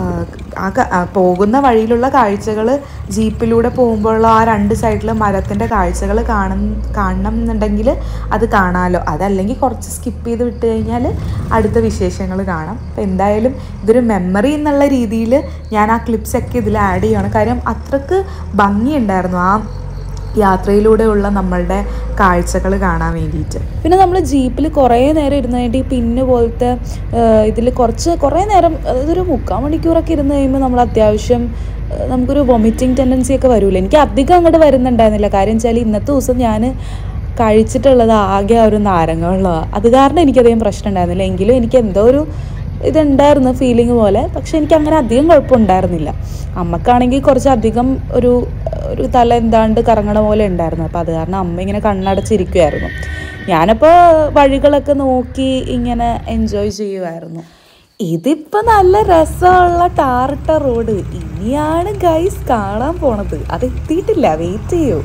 ആ ക- ആ പോകുന്ന വഴിയിലുള്ള കാഴ്ചകൾ ജീപ്പിലൂടെ പോകുമ്പോഴുള്ള ആ രണ്ട് സൈഡിലെ മരത്തിൻ്റെ കാഴ്ചകൾ കാണും കാണണം എന്നുണ്ടെങ്കിൽ അത് കാണാമല്ലോ അതല്ലെങ്കിൽ കുറച്ച് സ്കിപ്പ് ചെയ്ത് വിട്ട് കഴിഞ്ഞാൽ അടുത്ത വിശേഷങ്ങൾ കാണാം അപ്പോൾ എന്തായാലും ഇതൊരു മെമ്മറി എന്നുള്ള രീതിയിൽ ഞാൻ ആ ക്ലിപ്സൊക്കെ ഇതിൽ ആഡ് ചെയ്യുകയാണ് കാര്യം അത്രക്ക് ഭംഗിയുണ്ടായിരുന്നു ആ യാത്രയിലൂടെയുള്ള നമ്മളുടെ കാഴ്ചകൾ കാണാൻ വേണ്ടിയിട്ട് പിന്നെ നമ്മൾ ജീപ്പിൽ കുറേ നേരം ഇരുന്ന് കഴിഞ്ഞിട്ട് ഈ പിന്ന് പോലത്തെ ഇതിൽ കുറച്ച് കുറേ നേരം അതായത് ഒരു മുക്കാൽ മണിക്കൂറൊക്കെ ഇരുന്ന് കഴിയുമ്പോൾ നമ്മൾ അത്യാവശ്യം ആ, നമുക്കൊരു വൊമിറ്റിംഗ് ടെൻഡൻസി ഒക്കെ വരുമല്ലോ എനിക്ക് അധികം അങ്ങോട്ട് വരുന്നുണ്ടായിരുന്നില്ല കാര്യം വെച്ചാൽ ഇന്നത്തെ ദിവസം ഞാൻ കഴിച്ചിട്ടുള്ളത് ആകെ ആ ഒരു നാരങ്ങ വെള്ളമാണ് അത് കാരണം എനിക്കധികം പ്രശ്നം ഉണ്ടായിരുന്നില്ല എങ്കിലും എനിക്ക് എന്തോ ഒരു ഇതുണ്ടായിരുന്നു ഫീലിംഗ് പോലെ പക്ഷെ എനിക്ക് അങ്ങനെ അധികം കുഴപ്പമുണ്ടായിരുന്നില്ല അമ്മക്കാണെങ്കിൽ കുറച്ചധികം ഒരു ഒരു തല എന്താണ്ട് കറങ്ങണ പോലെ ഉണ്ടായിരുന്നു അപ്പോൾ അത് കാരണം അമ്മ ഇങ്ങനെ കണ്ണടച്ചിരിക്കുമായിരുന്നു ഞാനപ്പോൾ വഴികളൊക്കെ നോക്കി ഇങ്ങനെ എൻജോയ് ചെയ്യുമായിരുന്നു ഇതിപ്പോൾ നല്ല രസമുള്ള ടാറിട്ട റോഡ് ഇനിയാണ് ഗൈസ് കാണാൻ പോണത് അത് എത്തിയിട്ടില്ല വെയിറ്റ് ചെയ്യൂ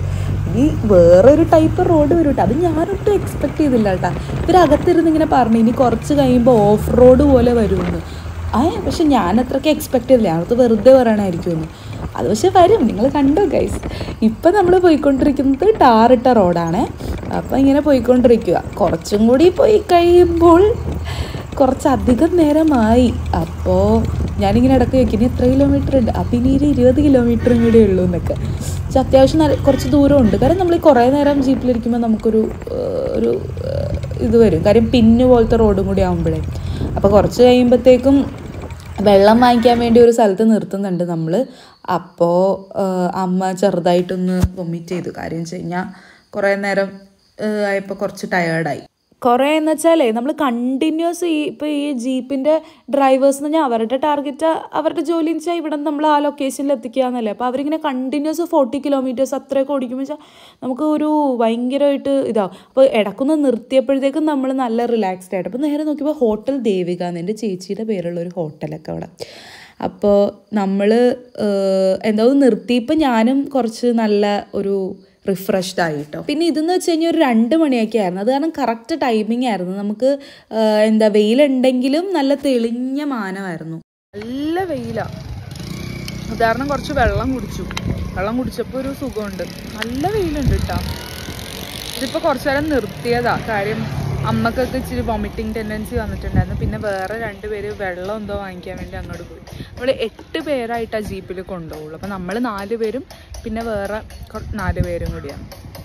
ഇനി വേറൊരു ടൈപ്പ് റോഡ് വരും കേട്ടോ അത് ഞാനൊട്ടും എക്സ്പെക്ട് ചെയ്തില്ല കേട്ടോ ഇവരകത്തിരുന്ന് ഇങ്ങനെ പറഞ്ഞു ഇനി കുറച്ച് കഴിയുമ്പോൾ ഓഫ് റോഡ് പോലെ വരുമെന്ന് ആ പക്ഷെ ഞാൻ അത്രയ്ക്ക് എക്സ്പെക്ട് ചെയ്തില്ല ഞാനത് വെറുതെ പറയണമായിരിക്കുമെന്ന് അത് പക്ഷെ വരും നിങ്ങൾ കണ്ടു ഗൈസ് ഇപ്പം നമ്മൾ പോയിക്കൊണ്ടിരിക്കുന്നത് ടാറിട്ട റോഡാണ് അപ്പം ഇങ്ങനെ പോയിക്കൊണ്ടിരിക്കുക കുറച്ചും കൂടി പോയി കഴിയുമ്പോൾ കുറച്ചധികം നേരമായി അപ്പോൾ ഞാനിങ്ങനെ ഇടയ്ക്ക് ചോദിക്കും ഇനി എത്ര കിലോമീറ്റർ ഉണ്ട് അപ്പം ഇനി ഒരു ഇരുപത് കിലോമീറ്ററും കൂടെ ഉള്ളൂ എന്നൊക്കെ പക്ഷെ അത്യാവശ്യം നല്ല കുറച്ച് ദൂരമുണ്ട് കാരണം നമ്മൾ ഈ കുറേ നേരം ജീപ്പിലിരിക്കുമ്പോൾ നമുക്കൊരു ഏഹ്, ഒരു ഏഹ്, ഇത് വരും കാര്യം പിന്ന് പോലത്തെ റോഡും കൂടി ആകുമ്പോഴേ അപ്പോൾ കുറച്ച് കഴിയുമ്പോഴത്തേക്കും വെള്ളം വാങ്ങിക്കാൻ വേണ്ടി ഒരു സ്ഥലത്ത് നിർത്തുന്നുണ്ട് നമ്മൾ അപ്പോൾ അമ്മ ചെറുതായിട്ടൊന്ന് വൊമിറ്റ് ചെയ്തു കാര്യം വെച്ച് കഴിഞ്ഞാൽ കുറേ നേരം ഏഹ്, ആയപ്പോൾ കുറച്ച് ടയേർഡായി കുറേ എന്ന് വെച്ചാലേ നമ്മൾ കണ്ടിന്യൂസ് ഈ ഇപ്പോൾ ഈ ജീപ്പിൻ്റെ ഡ്രൈവേഴ്സ് എന്ന് പറഞ്ഞാൽ അവരുടെ ടാർഗറ്റ് അവരുടെ ജോലി എന്ന് വെച്ചാൽ ഇവിടെ നിന്ന് നമ്മൾ ആ ലൊക്കേഷനിൽ എത്തിക്കുക എന്നല്ലേ അപ്പോൾ അവരിങ്ങനെ കണ്ടിന്യൂസ് ഫോർട്ടി കിലോമീറ്റേഴ്സ് അത്രയൊക്കെ ഓടിക്കുമ്പോൾ വെച്ചാൽ നമുക്ക് ഒരു ഭയങ്കരമായിട്ട് ഇതാവും അപ്പോൾ ഇടക്കൊന്ന് നിർത്തിയപ്പോഴത്തേക്കും നമ്മൾ നല്ല റിലാക്സ്ഡ് ആയിട്ട് അപ്പോൾ നേരെ നോക്കിയപ്പോൾ ഹോട്ടൽ ദേവിക എന്ന് എൻ്റെ ചേച്ചിയുടെ പേരുള്ള ഒരു ഹോട്ടലൊക്കെ അവിടെ അപ്പോൾ നമ്മൾ എന്താ ഒന്ന് നിർത്തിയപ്പോൾ ഞാനും കുറച്ച് നല്ല ഒരു റിഫ്രഷ്ഡ് ആയിട്ടോ പിന്നെ ഇതെന്ന് വെച്ച് കഴിഞ്ഞാൽ ഒരു രണ്ട് മണിയൊക്കെ ആയിരുന്നു അത് കാരണം കറക്റ്റ് ടൈമിംഗ് ആയിരുന്നു നമുക്ക് ആ, എന്താ വെയിലുണ്ടെങ്കിലും നല്ല തെളിഞ്ഞ മാനമായിരുന്നു നല്ല വെയിലാണ് അത് കാരണം കുറച്ച് വെള്ളം കുടിച്ചു വെള്ളം കുടിച്ചപ്പോൾ ഒരു സുഖമുണ്ട് നല്ല വെയിലുണ്ട് കേട്ടോ ഇതിപ്പോൾ കുറച്ച് നേരം നിർത്തിയതാ കാര്യം അമ്മക്കൊക്കെ ഇച്ചിരി വോമിറ്റിംഗ് ടെൻഡൻസി വന്നിട്ടുണ്ടായിരുന്നു പിന്നെ വേറെ രണ്ട് പേര് വെള്ളം എന്തോ വാങ്ങിക്കാൻ വേണ്ടി അങ്ങോട്ട് പോയി നമ്മൾ എട്ട് പേരായിട്ടാണ് ജീപ്പിൽ കൊണ്ടുപോകുള്ളൂ അപ്പം നമ്മൾ നാല് പേരും പിന്നെ വേറെ കൊ- നാല് പേരും കൂടിയാണ്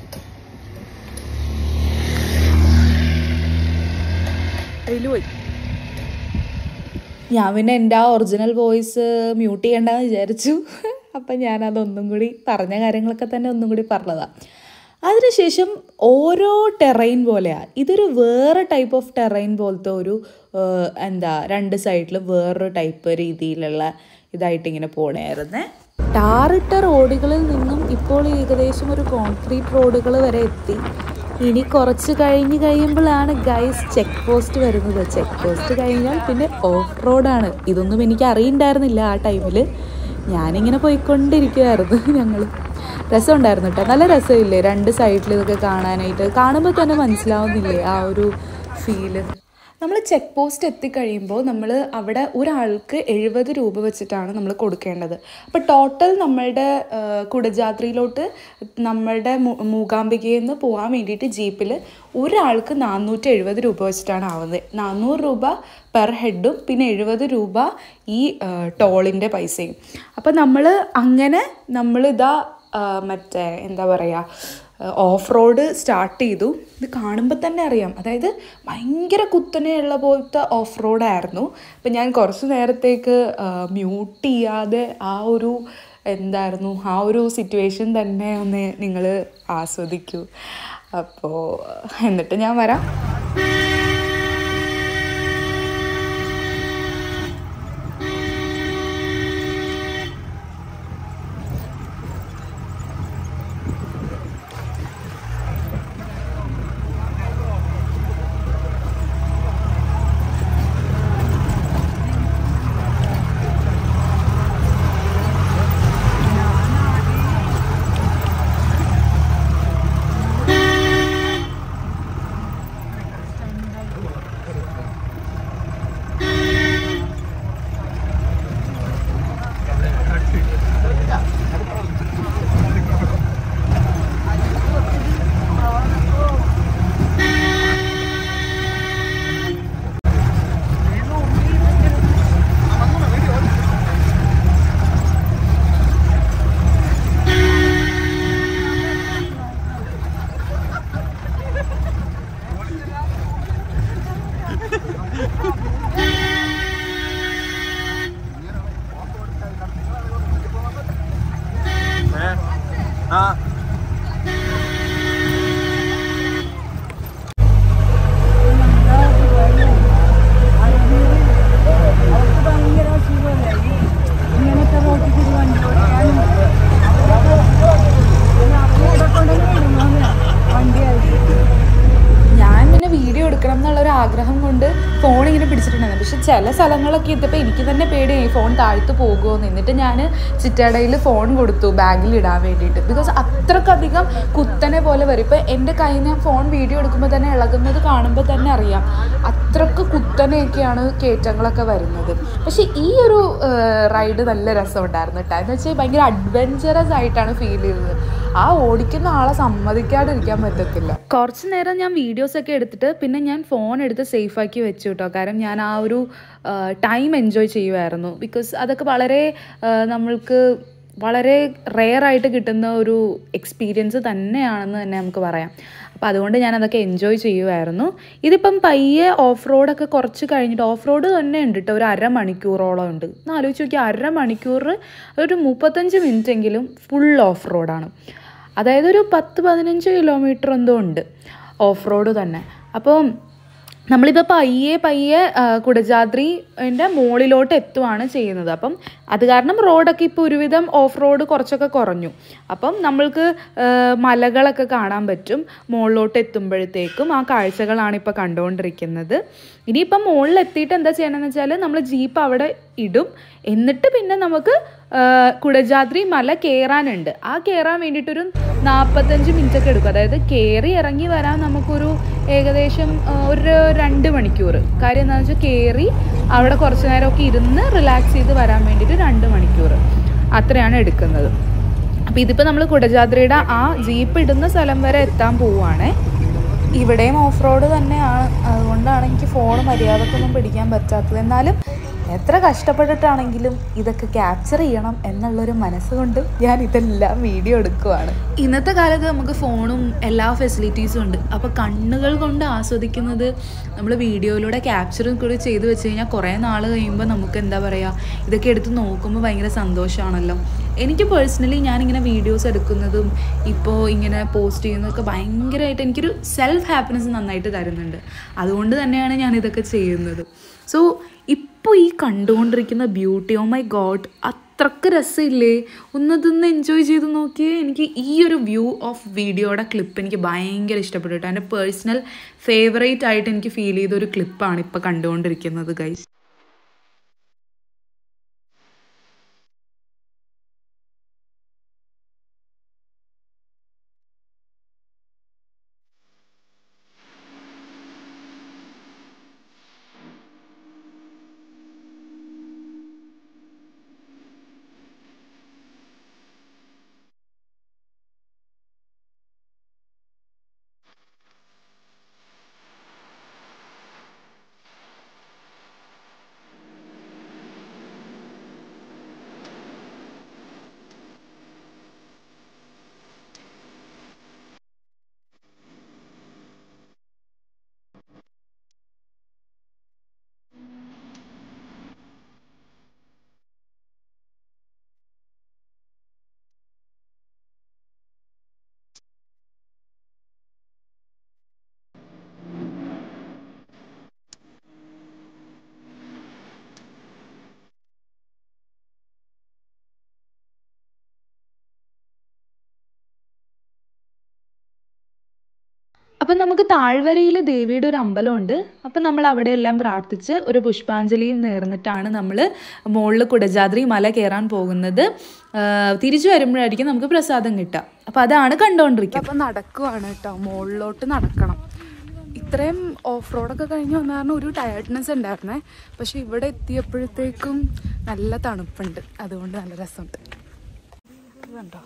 അതിൽ പോയി ഞാൻ പിന്നെ എൻ്റെ ആ ഒറിജിനൽ വോയിസ് മ്യൂട്ട് ചെയ്യണ്ടെന്ന് വിചാരിച്ചു അപ്പം ഞാനതൊന്നും കൂടി പറഞ്ഞ കാര്യങ്ങളൊക്കെ തന്നെ ഒന്നും കൂടി പറഞ്ഞതാണ് അതിനുശേഷം ഓരോ ടെറൈൻ പോലെയാണ് ഇതൊരു വേറെ ടൈപ്പ് ഓഫ് ടെറൈൻ പോലത്തെ ഒരു ഏഹ്, എന്താ രണ്ട് സൈഡിൽ വേറൊരു ടൈപ്പ് രീതിയിലുള്ള ഇതായിട്ട് ഇങ്ങനെ പോണായിരുന്നേ ടാറിട്ട റോഡുകളിൽ നിന്നും ഇപ്പോൾ ഏകദേശം ഒരു കോൺക്രീറ്റ് റോഡുകൾ വരെ എത്തി ഇനി കുറച്ച് കഴിഞ്ഞ് കഴിയുമ്പോഴാണ് ഗൈസ് ചെക്ക് പോസ്റ്റ് വരുന്നത് ചെക്ക് പോസ്റ്റ് കഴിഞ്ഞാൽ പിന്നെ ഓഫ് റോഡാണ് ഇതൊന്നും എനിക്ക് അറിയണ്ടായിരുന്നില്ല ആ ടൈമിൽ ഞാനിങ്ങനെ പോയിക്കൊണ്ടിരിക്കുമായിരുന്നു ഞങ്ങൾ രസമുണ്ടായിരുന്നു കേട്ടോ നല്ല രസമില്ലേ രണ്ട് സൈഡിൽ ഇതൊക്കെ കാണാനായിട്ട് കാണുമ്പോൾ തന്നെ മനസ്സിലാവുന്നില്ലേ ആ ഒരു ഫീല് നമ്മൾ ചെക്ക് പോസ്റ്റ് എത്തിക്കഴിയുമ്പോൾ നമ്മൾ അവിടെ ഒരാൾക്ക് എഴുപത് രൂപ വെച്ചിട്ടാണ് നമ്മൾ കൊടുക്കേണ്ടത് അപ്പോൾ ടോട്ടൽ നമ്മളുടെ ആ, കുടജാദ്രിയിലോട്ട് നമ്മളുടെ മു- മൂകാംബികയിൽ നിന്ന് പോകാൻ വേണ്ടിയിട്ട് ജീപ്പിൽ ഒരാൾക്ക് നാനൂറ്റി എഴുപത് രൂപ വെച്ചിട്ടാണ് ആവുന്നത് നാനൂറ് രൂപ പെർ ഹെഡും പിന്നെ എഴുപത് രൂപ ഈ ടോളിൻ്റെ പൈസയും അപ്പോൾ നമ്മൾ അങ്ങനെ നമ്മളിതാ ആ, മറ്റേ എന്താ പറയുക ഓഫ് റോഡ് സ്റ്റാർട്ട് ചെയ്തു ഇത് കാണുമ്പോൾ തന്നെ അറിയാം അതായത് ഭയങ്കര കുത്തനെയുള്ള പോലത്തെ ഓഫ് റോഡായിരുന്നു അപ്പം ഞാൻ കുറച്ച് നേരത്തേക്ക് മ്യൂട്ട് ചെയ്യാതെ ആ ഒരു എന്തായിരുന്നു ആ ഒരു സിറ്റുവേഷൻ തന്നെ ഒന്ന് നിങ്ങൾ ആസ്വദിക്കൂ അപ്പോൾ എന്നിട്ട് ഞാൻ വരാം ഞാൻ പിന്നെ വീഡിയോ എടുക്കണം എന്നുള്ള ഒരു ആഗ്രഹം കൊണ്ട് ഫോൺ ഇങ്ങനെ പിടിച്ചിട്ടുണ്ടായിരുന്നു പക്ഷെ ചില സ്ഥലങ്ങളൊക്കെ എത്തിയപ്പോൾ എനിക്ക് തന്നെ പേടിയായി ഫോൺ താഴ്ത്തു പോകുമോ എന്നിട്ട് ഞാൻ ചിറ്റടയിൽ ഫോൺ കൊടുത്തു ബാഗിൽ ഇടാൻ വേണ്ടിയിട്ട് ബിക്കോസ് അത്രക്കധികം കുത്തനെ പോലെ വരും ഇപ്പം എൻ്റെ കയ്യിൽ ഞാൻ ഫോൺ വീഡിയോ എടുക്കുമ്പോൾ തന്നെ ഇളകുന്നത് കാണുമ്പോൾ തന്നെ അറിയാം അത്രക്ക് കുത്തനെയൊക്കെയാണ് കയറ്റങ്ങളൊക്കെ വരുന്നത് പക്ഷേ ഈ ഒരു റൈഡ് നല്ല രസമുണ്ടായിരുന്നു കേട്ടോ എന്ന് വെച്ചാൽ ഭയങ്കര അഡ്വഞ്ചറസ് ആയിട്ടാണ് ഫീൽ ചെയ്തത് ആ ഓടിക്കുന്ന ആളെ സമ്മതിക്കാതിരിക്കാൻ പറ്റത്തില്ല കുറച്ച് നേരം ഞാൻ വീഡിയോസ് ഒക്കെ എടുത്തിട്ട് പിന്നെ ഞാൻ ഫോൺ എടുത്ത് സേഫ് ആക്കി വെച്ചു കേട്ടോ കാരണം ഞാൻ ആ ഒരു ടൈം എൻജോയ് ചെയ്യുമായിരുന്നു ബിക്കോസ് അതൊക്കെ വളരെ ആ, നമ്മൾക്ക് വളരെ റെയർ ആയിട്ട് കിട്ടുന്ന ഒരു എക്സ്പീരിയൻസ് തന്നെയാണെന്ന് തന്നെ നമുക്ക് പറയാം അപ്പോൾ അതുകൊണ്ട് ഞാൻ അതൊക്കെ എൻജോയ് ചെയ്യുമായിരുന്നു ഇതിപ്പം പയ്യെ ഓഫ് റോഡൊക്കെ കുറച്ച് കഴിഞ്ഞിട്ട് ഓഫ് റോഡ് തന്നെ ഉണ്ട് കേട്ടോ ഒരു അരമണിക്കൂറോളം ഉണ്ട് ഒന്ന് ആലോചിച്ച് നോക്കിയാൽ അരമണിക്കൂർ ഒരു മുപ്പത്തഞ്ച് മിനിറ്റ് എങ്കിലും ഫുൾ ഓഫ് റോഡാണ് അതായത് ഒരു പത്ത് പതിനഞ്ച് കിലോമീറ്റർ എന്തോ ഉണ്ട് ഓഫ് റോഡ് തന്നെ അപ്പം നമ്മളിപ്പോൾ പയ്യെ പയ്യെ ആ, കുടജാദ്രിൻ്റെ മുകളിലോട്ട് എത്തുവാണ് ചെയ്യുന്നത് അപ്പം അത് കാരണം റോഡൊക്കെ ഇപ്പോൾ ഒരുവിധം ഓഫ് റോഡ് കുറച്ചൊക്കെ കുറഞ്ഞു അപ്പം നമ്മൾക്ക് ആ, മലകളൊക്കെ കാണാൻ പറ്റും മുകളിലോട്ട് എത്തുമ്പോഴത്തേക്കും ആ കാഴ്ചകളാണ് ഇപ്പോൾ കണ്ടുകൊണ്ടിരിക്കുന്നത് ഇനിയിപ്പം മുകളിൽ എത്തിയിട്ട് എന്താ ചെയ്യണമെന്ന് വെച്ചാൽ നമ്മൾ ജീപ്പ് അവിടെ ഇടും എന്നിട്ട് പിന്നെ നമുക്ക് ആ, കുടജാദ്രി മല കയറാനുണ്ട് ആ കയറാൻ വേണ്ടിയിട്ടൊരു നാൽപ്പത്തഞ്ച് മിനിറ്റ് ഒക്കെ എടുക്കും അതായത് കയറി ഇറങ്ങി വരാൻ നമുക്കൊരു ഏകദേശം ആ, ഒരു രണ്ട് മണിക്കൂർ കാര്യം എന്താണെന്ന് വെച്ചാൽ കയറി അവിടെ കുറച്ച് നേരമൊക്കെ ഇരുന്ന് റിലാക്സ് ചെയ്ത് വരാൻ വേണ്ടിയിട്ട് രണ്ട് മണിക്കൂർ അത്രയാണ് എടുക്കുന്നത് അപ്പോൾ ഇതിപ്പോൾ നമ്മൾ കുടജാദ്രിയുടെ ആ ജീപ്പ് ഇടുന്ന സ്ഥലം വരെ എത്താൻ പോവുകയാണേ ഇവിടെയും ഓഫ് റോഡ് തന്നെയാണ് അതുകൊണ്ടാണ് എനിക്ക് ഫോൺ മര്യാദക്കൊന്നും പിടിക്കാൻ പറ്റാത്തത് എന്നാലും എത്ര കഷ്ടപ്പെട്ടിട്ടാണെങ്കിലും ഇതൊക്കെ ക്യാപ്ചർ ചെയ്യണം എന്നുള്ളൊരു മനസ്സുകൊണ്ട് ഞാൻ ഇതെല്ലാം വീഡിയോ എടുക്കുവാണ് ഇന്നത്തെ കാലത്ത് നമുക്ക് ഫോണും എല്ലാ ഫെസിലിറ്റീസും ഉണ്ട് അപ്പോൾ കണ്ണുകൾ കൊണ്ട് ആസ്വദിക്കുന്നത് നമ്മൾ വീഡിയോയിലൂടെ ക്യാപ്ചറും കൂടി ചെയ്ത് വെച്ച് കഴിഞ്ഞാൽ കുറേ നാൾ കഴിയുമ്പോൾ നമുക്ക് എന്താ പറയുക ഇതൊക്കെ എടുത്ത് നോക്കുമ്പോൾ ഭയങ്കര സന്തോഷമാണല്ലോ എനിക്ക് പേഴ്സണലി ഞാനിങ്ങനെ വീഡിയോസ് എടുക്കുന്നതും ഇപ്പോൾ ഇങ്ങനെ പോസ്റ്റ് ചെയ്യുന്നതൊക്കെ ഭയങ്കരമായിട്ട് എനിക്കൊരു സെൽഫ് ഹാപ്പിനെസ് നന്നായിട്ട് തരുന്നുണ്ട് അതുകൊണ്ട് തന്നെയാണ് ഞാൻ ഇതൊക്കെ ചെയ്യുന്നത് സോ ഇപ്പോൾ ഈ കണ്ടുകൊണ്ടിരിക്കുന്ന ബ്യൂട്ടി ഓ മൈ ഗോഡ് അത്രക്ക് രസമില്ലേ ഒന്നതൊന്ന് എൻജോയ് ചെയ്ത് നോക്കിയേ എനിക്ക് ഈ ഒരു വ്യൂ ഓഫ് വീഡിയോയുടെ ക്ലിപ്പ് എനിക്ക് ഭയങ്കര ഇഷ്ടപ്പെട്ടു കേട്ടോ എൻ്റെ പേഴ്സണൽ ഫേവറേറ്റ് ആയിട്ട് എനിക്ക് ഫീൽ ചെയ്ത ഒരു ക്ലിപ്പാണ് ഇപ്പോൾ കണ്ടുകൊണ്ടിരിക്കുന്നത് ഗൈസ് അപ്പം നമുക്ക് താഴ്വരയിൽ ദേവിയുടെ ഒരു അമ്പലമുണ്ട് അപ്പം നമ്മൾ അവിടെ എല്ലാം പ്രാർത്ഥിച്ച് ഒരു പുഷ്പാഞ്ജലിയും നേർന്നിട്ടാണ് നമ്മൾ മുകളിൽ കുടജാദ്രി മല കയറാൻ പോകുന്നത് ആ, തിരിച്ചു വരുമ്പോഴായിരിക്കും നമുക്ക് പ്രസാദം കിട്ടുക അപ്പം അതാണ് കണ്ടുകൊണ്ടിരിക്കുക അപ്പം നടക്കുവാണ് കേട്ടോ മുകളിലോട്ട് നടക്കണം ഇത്രയും ഓഫ് റോഡൊക്കെ കഴിഞ്ഞ് വന്ന കാരണം ഒരു ടയർഡ്നെസ് ഉണ്ടായിരുന്നേ പക്ഷെ ഇവിടെ എത്തിയപ്പോഴത്തേക്കും നല്ല തണുപ്പുണ്ട് അതുകൊണ്ട് നല്ല രസമുണ്ട് ഇതുണ്ടോ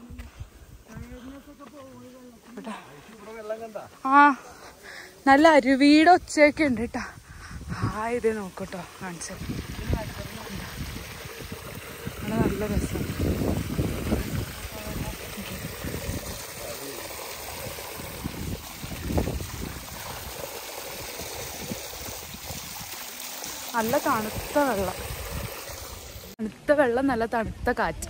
ഇവിടെ ആ നല്ല അരുവിയുടെ ഒച്ചയൊക്കെ ഉണ്ട് കേട്ടോ ആ ഇത് നോക്കട്ടോ കാണിച്ചത് നല്ല രസം നല്ല തണുത്ത വെള്ളം തണുത്ത വെള്ളം നല്ല തണുത്ത കാറ്റ്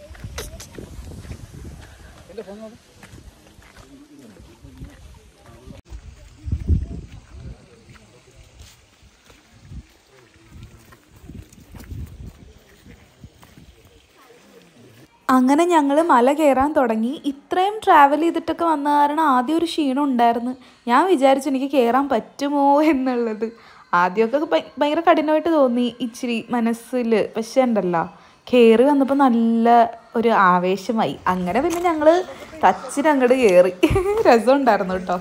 അങ്ങനെ ഞങ്ങൾ മല കയറാൻ തുടങ്ങി ഇത്രയും ട്രാവൽ ചെയ്തിട്ടൊക്കെ വന്ന കാരണം ആദ്യം ഒരു ക്ഷീണം ഉണ്ടായിരുന്നു ഞാൻ വിചാരിച്ചു എനിക്ക് കയറാൻ പറ്റുമോ എന്നുള്ളത് ആദ്യമൊക്കെ ഭയ- ഭയങ്കര കഠിനമായിട്ട് തോന്നി ഇച്ചിരി മനസ്സിൽ പക്ഷെ ഉണ്ടല്ലോ കയറി വന്നപ്പോൾ നല്ല ഒരു ആവേശമായി അങ്ങനെ പിന്നെ ഞങ്ങൾ ടച്ചിന് അങ്ങോട്ട് കയറി രസമുണ്ടായിരുന്നു കേട്ടോ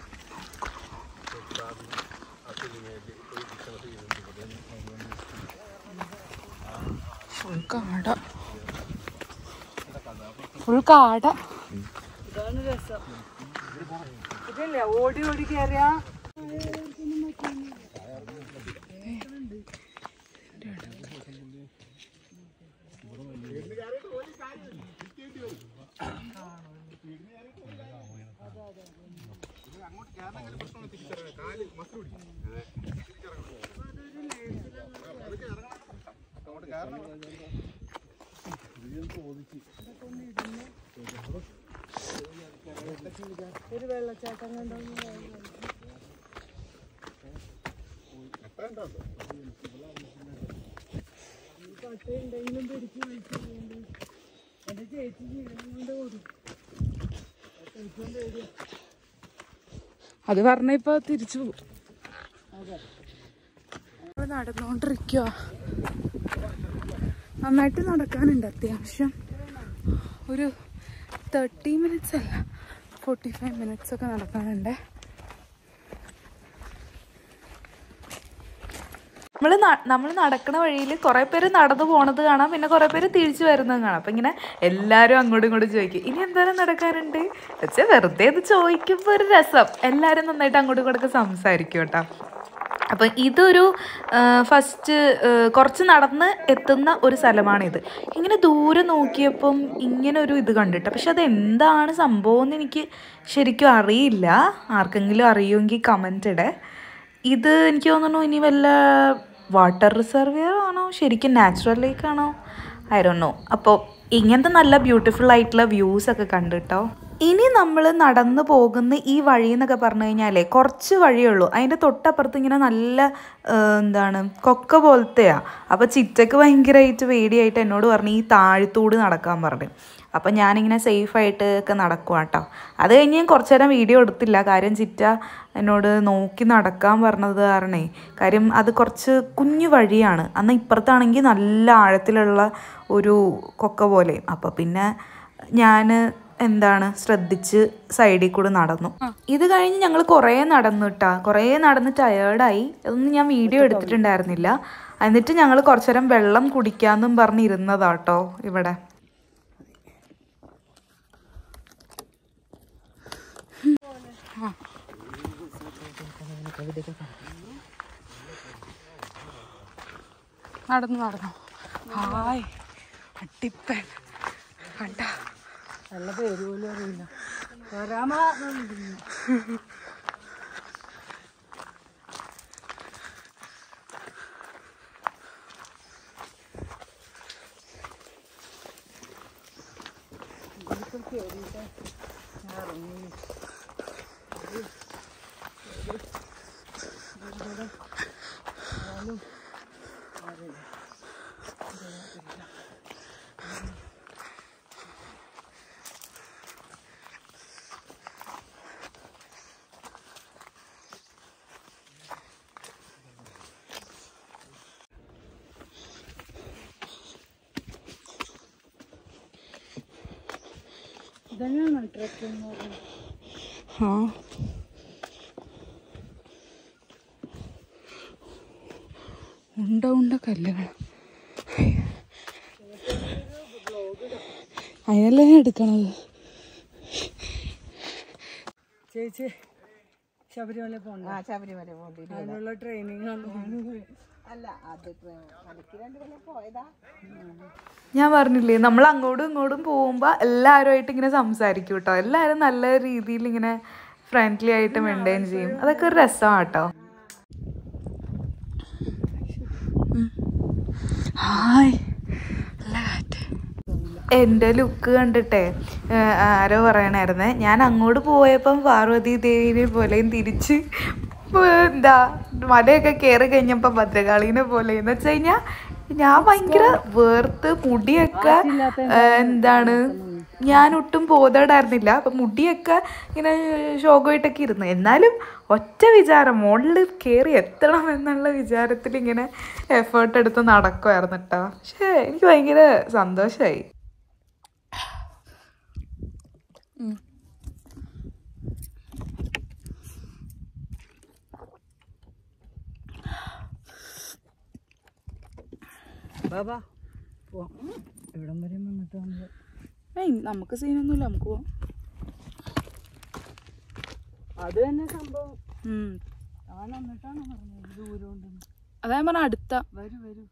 ഫുൾ കാട ഫുൾ കാട ഓടി ഓടി കയറിയാ അത് പറഞ്ഞ ഇപ്പൊ തിരിച്ചു പോകും നമ്മള് നടന്നുകൊണ്ടിരിക്കുക നന്നായിട്ട് നടക്കാനുണ്ട് അത്യാവശ്യം ഒരു തേർട്ടി മിനിറ്റ്സ് അല്ല ഫോർട്ടി ഫൈവ് മിനിറ്റ്സ് ഒക്കെ നടക്കാനുണ്ട് നമ്മൾ നമ്മൾ നടക്കണ വഴിയിൽ കുറേ പേര് നടന്നു പോണത് കാണാം പിന്നെ കുറേ പേര് തിരിച്ചു വരുന്നത് കാണാം അപ്പം ഇങ്ങനെ എല്ലാവരും അങ്ങോട്ടും ഇങ്ങോട്ടും ചോദിക്കും ഇനി എന്തായാലും നടക്കാറുണ്ട് പക്ഷേ വെറുതെ ഇത് ചോദിക്കുമ്പോൾ ഒരു രസം എല്ലാവരും നന്നായിട്ട് അങ്ങോട്ടും ഇങ്ങോട്ടൊക്കെ സംസാരിക്കും കേട്ടോ അപ്പം ഇതൊരു ഫസ്റ്റ് കുറച്ച് നടന്ന് എത്തുന്ന ഒരു സ്ഥലമാണിത് ഇങ്ങനെ ദൂരെ നോക്കിയപ്പം ഇങ്ങനെ ഒരു ഇത് കണ്ടിട്ട് പക്ഷെ അത് എന്താണ് സംഭവം എന്ന് എനിക്ക് ശരിക്കും അറിയില്ല ആർക്കെങ്കിലും അറിയുമെങ്കിൽ കമൻറ്റ് ഇടേ ഇത് എനിക്ക് തോന്നുന്നു ഇനി വല്ല വാട്ടർ റിസർവിയർ ആണോ ശരിക്കും നാച്ചുറൽ ലേക്ക് ആണോ ഐ ഡോ നോ അപ്പോൾ ഇങ്ങനത്തെ നല്ല ബ്യൂട്ടിഫുൾ ആയിട്ടുള്ള വ്യൂസ് ഒക്കെ കണ്ടിട്ടോ ഇനി നമ്മൾ നടന്നു പോകുന്ന ഈ വഴി എന്നൊക്കെ പറഞ്ഞു കഴിഞ്ഞാലേ കുറച്ച് വഴിയേ ഉള്ളൂ അതിൻ്റെ തൊട്ടപ്പുറത്ത് ഇങ്ങനെ നല്ല ആ, എന്താണ് കൊക്ക പോലത്തെയാ അപ്പോൾ ചിറ്റക്ക് ഭയങ്കരമായിട്ട് പേടിയായിട്ട് എന്നോട് പറഞ്ഞു ഈ താഴ്ത്തൂട് നടക്കാൻ പറഞ്ഞു അപ്പം ഞാനിങ്ങനെ സേഫായിട്ട് ഒക്കെ നടക്കുക കേട്ടോ അത് കഴിഞ്ഞ് ഞാൻ കുറച്ച് നേരം വീഡിയോ എടുത്തില്ല കാര്യം ചിറ്റ എന്നോട് നോക്കി നടക്കാൻ പറഞ്ഞത് കാരണേ കാര്യം അത് കുറച്ച് കുഞ്ഞു വഴിയാണ് അന്ന് ഇപ്പുറത്താണെങ്കിൽ നല്ല ആഴത്തിലുള്ള ഒരു കൊക്ക പോലെ അപ്പോൾ പിന്നെ ഞാൻ എന്താണ് ശ്രദ്ധിച്ച് സൈഡിൽ കൂടെ നടന്നു ഇത് കഴിഞ്ഞ് ഞങ്ങൾ കുറേ നടന്നു കേട്ടാ കുറേ നടന്ന് ടയേർഡായി അതൊന്നും ഞാൻ വീഡിയോ എടുത്തിട്ടുണ്ടായിരുന്നില്ല എന്നിട്ട് ഞങ്ങൾ കുറച്ചു നേരം വെള്ളം കുടിക്കാമെന്നും പറഞ്ഞിരുന്നതാട്ടോ ഇവിടെ നടന്നു നടന്നു ഹായ് അടിപ്പൻ കണ്ട നല്ല പേര് പോലും അറിയില്ല വരാമ ഇതന്നെയാണ് ട്രക്ക് എന്ന് പറയുന്നത് ആ ഉണ്ട ഉണ്ട കല്ലുകൾ അതിനല്ലേ ഞാൻ എടുക്കണത് ചേച്ചി ശബരിമല പോണ്ട ആ ശബരിമല പോകണ്ട അതിനുള്ള ട്രെയിനിങ് അല്ല അത് പോയതാ ഞാൻ പറഞ്ഞില്ലേ നമ്മൾ അങ്ങോട്ടും ഇങ്ങോട്ടും പോകുമ്പോൾ എല്ലാവരുമായിട്ട് ഇങ്ങനെ സംസാരിക്കും കേട്ടോ എല്ലാവരും നല്ല രീതിയിൽ ഇങ്ങനെ ഫ്രണ്ട്ലി ആയിട്ട് മെയിൻറ്റെയിൻ ചെയ്യും അതൊക്കെ ഒരു രസമാണ് കേട്ടോ ഹായ് നല്ല കാറ്റ് എൻ്റെ ലുക്ക് കണ്ടിട്ടേ ഏഹ് ആരോ പറയണായിരുന്നേ ഞാൻ അങ്ങോട്ട് പോയപ്പം പാർവതി ദേവിനെ പോലെയും തിരിച്ച് ഇപ്പൊ എന്താ മലയൊക്കെ കയറി കഴിഞ്ഞപ്പോൾ ഭദ്രകാളീനെ പോലെ എന്ന് വെച്ച് കഴിഞ്ഞാൽ ഞാൻ ഭയങ്കര വേർത്ത് മുടിയൊക്കെ ആ, എന്താണ് ഞാൻ ഒട്ടും ബോധേടായിരുന്നില്ല അപ്പം മുടിയൊക്കെ ഇങ്ങനെ ശോകമായിട്ടൊക്കെ ഇരുന്നു എന്നാലും ഒറ്റ വിചാരം മുകളിൽ കയറി എത്തണം എന്നുള്ള വിചാരത്തിൽ ഇങ്ങനെ എഫേർട്ട് എടുത്ത് നടക്കുമായിരുന്നു കേട്ടോ പക്ഷേ എനിക്ക് ഭയങ്കര സന്തോഷമായി ബാബാ പോവാം ഇവിടം വരെ വന്നിട്ട് നമ്മൾ ഏയ് നമുക്ക് സീനൊന്നുമില്ല നമുക്ക് പോവാം അത് തന്നെ സംഭവം ഉം. ഞാൻ വന്നിട്ടാണ് പറഞ്ഞത് ദൂരം ഉണ്ടെന്ന് അതാ ഞാൻ പറഞ്ഞ അടുത്ത വരൂ വരൂ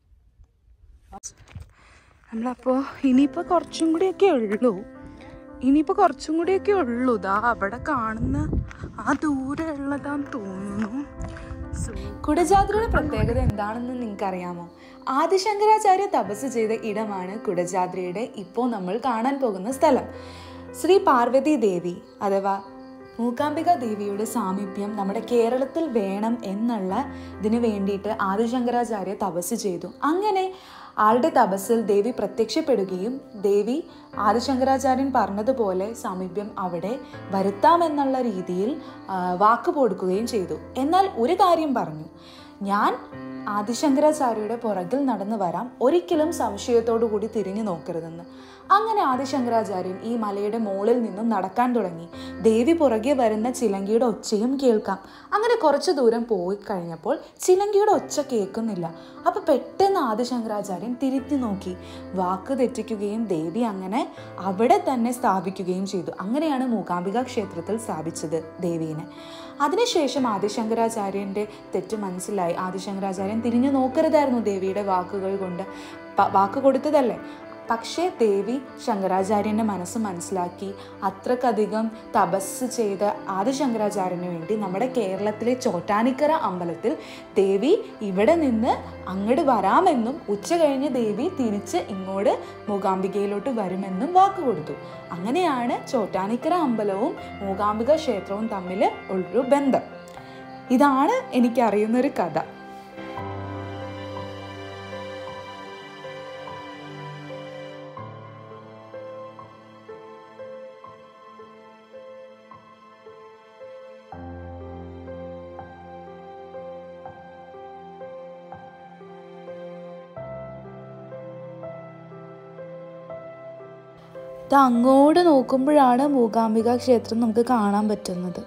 നമ്മളപ്പോൾ ഇനിയിപ്പോൾ കുറച്ചും കൂടിയൊക്കെ ഉള്ളൂ ഇനിയിപ്പോൾ കുറച്ചും കൂടിയൊക്കെ ഉള്ളൂ ദാ അവിടെ കാണുന്ന ആ ദൂരെ ഉള്ളതാന്ന് തോന്നുന്നു കുടജാദ്രിയുടെ പ്രത്യേകത എന്താണെന്ന് നിങ്ങൾക്കറിയാമോ ആദിശങ്കരാചാര്യ തപസ് ചെയ്ത ഇടമാണ് കുടജാദ്രിയുടെ ഇപ്പോൾ നമ്മൾ കാണാൻ പോകുന്ന സ്ഥലം ശ്രീ പാർവതി ദേവി അഥവാ മൂകാംബിക ദേവിയുടെ സാമീപ്യം നമ്മുടെ കേരളത്തിൽ വേണം എന്നുള്ള ഇതിന് വേണ്ടിയിട്ട് ആദിശങ്കരാചാര്യ തപസ് ചെയ്തു അങ്ങനെ ആളുടെ തപസ്സിൽ ദേവി പ്രത്യക്ഷപ്പെടുകയും ദേവി ആദിശങ്കരാചാര്യൻ പറഞ്ഞതുപോലെ സാമീപ്യം അവിടെ വരുത്താമെന്നുള്ള രീതിയിൽ ആ, വാക്ക് കൊടുക്കുകയും ചെയ്തു എന്നാൽ ഒരു കാര്യം പറഞ്ഞു ഞാൻ ആദിശങ്കരാചാര്യയുടെ പുറകിൽ നടന്നു വരാം ഒരിക്കലും സംശയത്തോടു കൂടി തിരിഞ്ഞു നോക്കരുതെന്ന് അങ്ങനെ ആദിശങ്കരാചാര്യൻ ഈ മലയുടെ മുകളിൽ നിന്നും നടക്കാൻ തുടങ്ങി ദേവി പുറകെ വരുന്ന ചിലങ്കിയുടെ ഒച്ചയും കേൾക്കാം അങ്ങനെ കുറച്ചു ദൂരം പോയി കഴിഞ്ഞപ്പോൾ ചിലങ്കിയുടെ ഒച്ച കേൾക്കുന്നില്ല അപ്പൊ പെട്ടെന്ന് ആദിശങ്കരാചാര്യൻ തിരിഞ്ഞു നോക്കി വാക്ക് തെറ്റിക്കുകയും ദേവി അങ്ങനെ അവിടെ തന്നെ സ്ഥാപിക്കുകയും ചെയ്തു അങ്ങനെയാണ് മൂകാംബിക ക്ഷേത്രത്തിൽ സ്ഥാപിച്ചത് ദേവീനെ അതിനുശേഷം ആദിശങ്കരാചാര്യൻ്റെ തെറ്റ് മനസ്സിലായി ആദിശങ്കരാചാര്യൻ തിരിഞ്ഞു നോക്കരുതായിരുന്നു ദേവിയുടെ വാക്കുകൾ കൊണ്ട് പ- വാക്ക് കൊടുത്തതല്ലേ പക്ഷേ ദേവി ശങ്കരാചാര്യൻ്റെ മനസ്സ് മനസ്സിലാക്കി അത്രക്കധികം തപസ് ചെയ്ത ആദിശങ്കരാചാര്യന് വേണ്ടി നമ്മുടെ കേരളത്തിലെ ചോറ്റാനിക്കര അമ്പലത്തിൽ ദേവി ഇവിടെ നിന്ന് അങ്ങോട്ട് വരാമെന്നും ഉച്ച കഴിഞ്ഞ് ദേവി തിരിച്ച് ഇങ്ങോട്ട് മൂകാംബികയിലോട്ട് വരുമെന്നും വാക്ക് കൊടുത്തു അങ്ങനെയാണ് ചോറ്റാനിക്കര അമ്പലവും മൂകാംബിക ക്ഷേത്രവും തമ്മിൽ ഉള്ളൊരു ബന്ധം ഇതാണ് എനിക്കറിയുന്നൊരു കഥ ഇത് അങ്ങോട്ട് നോക്കുമ്പോഴാണ് മൂകാംബിക ക്ഷേത്രം നമുക്ക് കാണാൻ പറ്റുന്നത്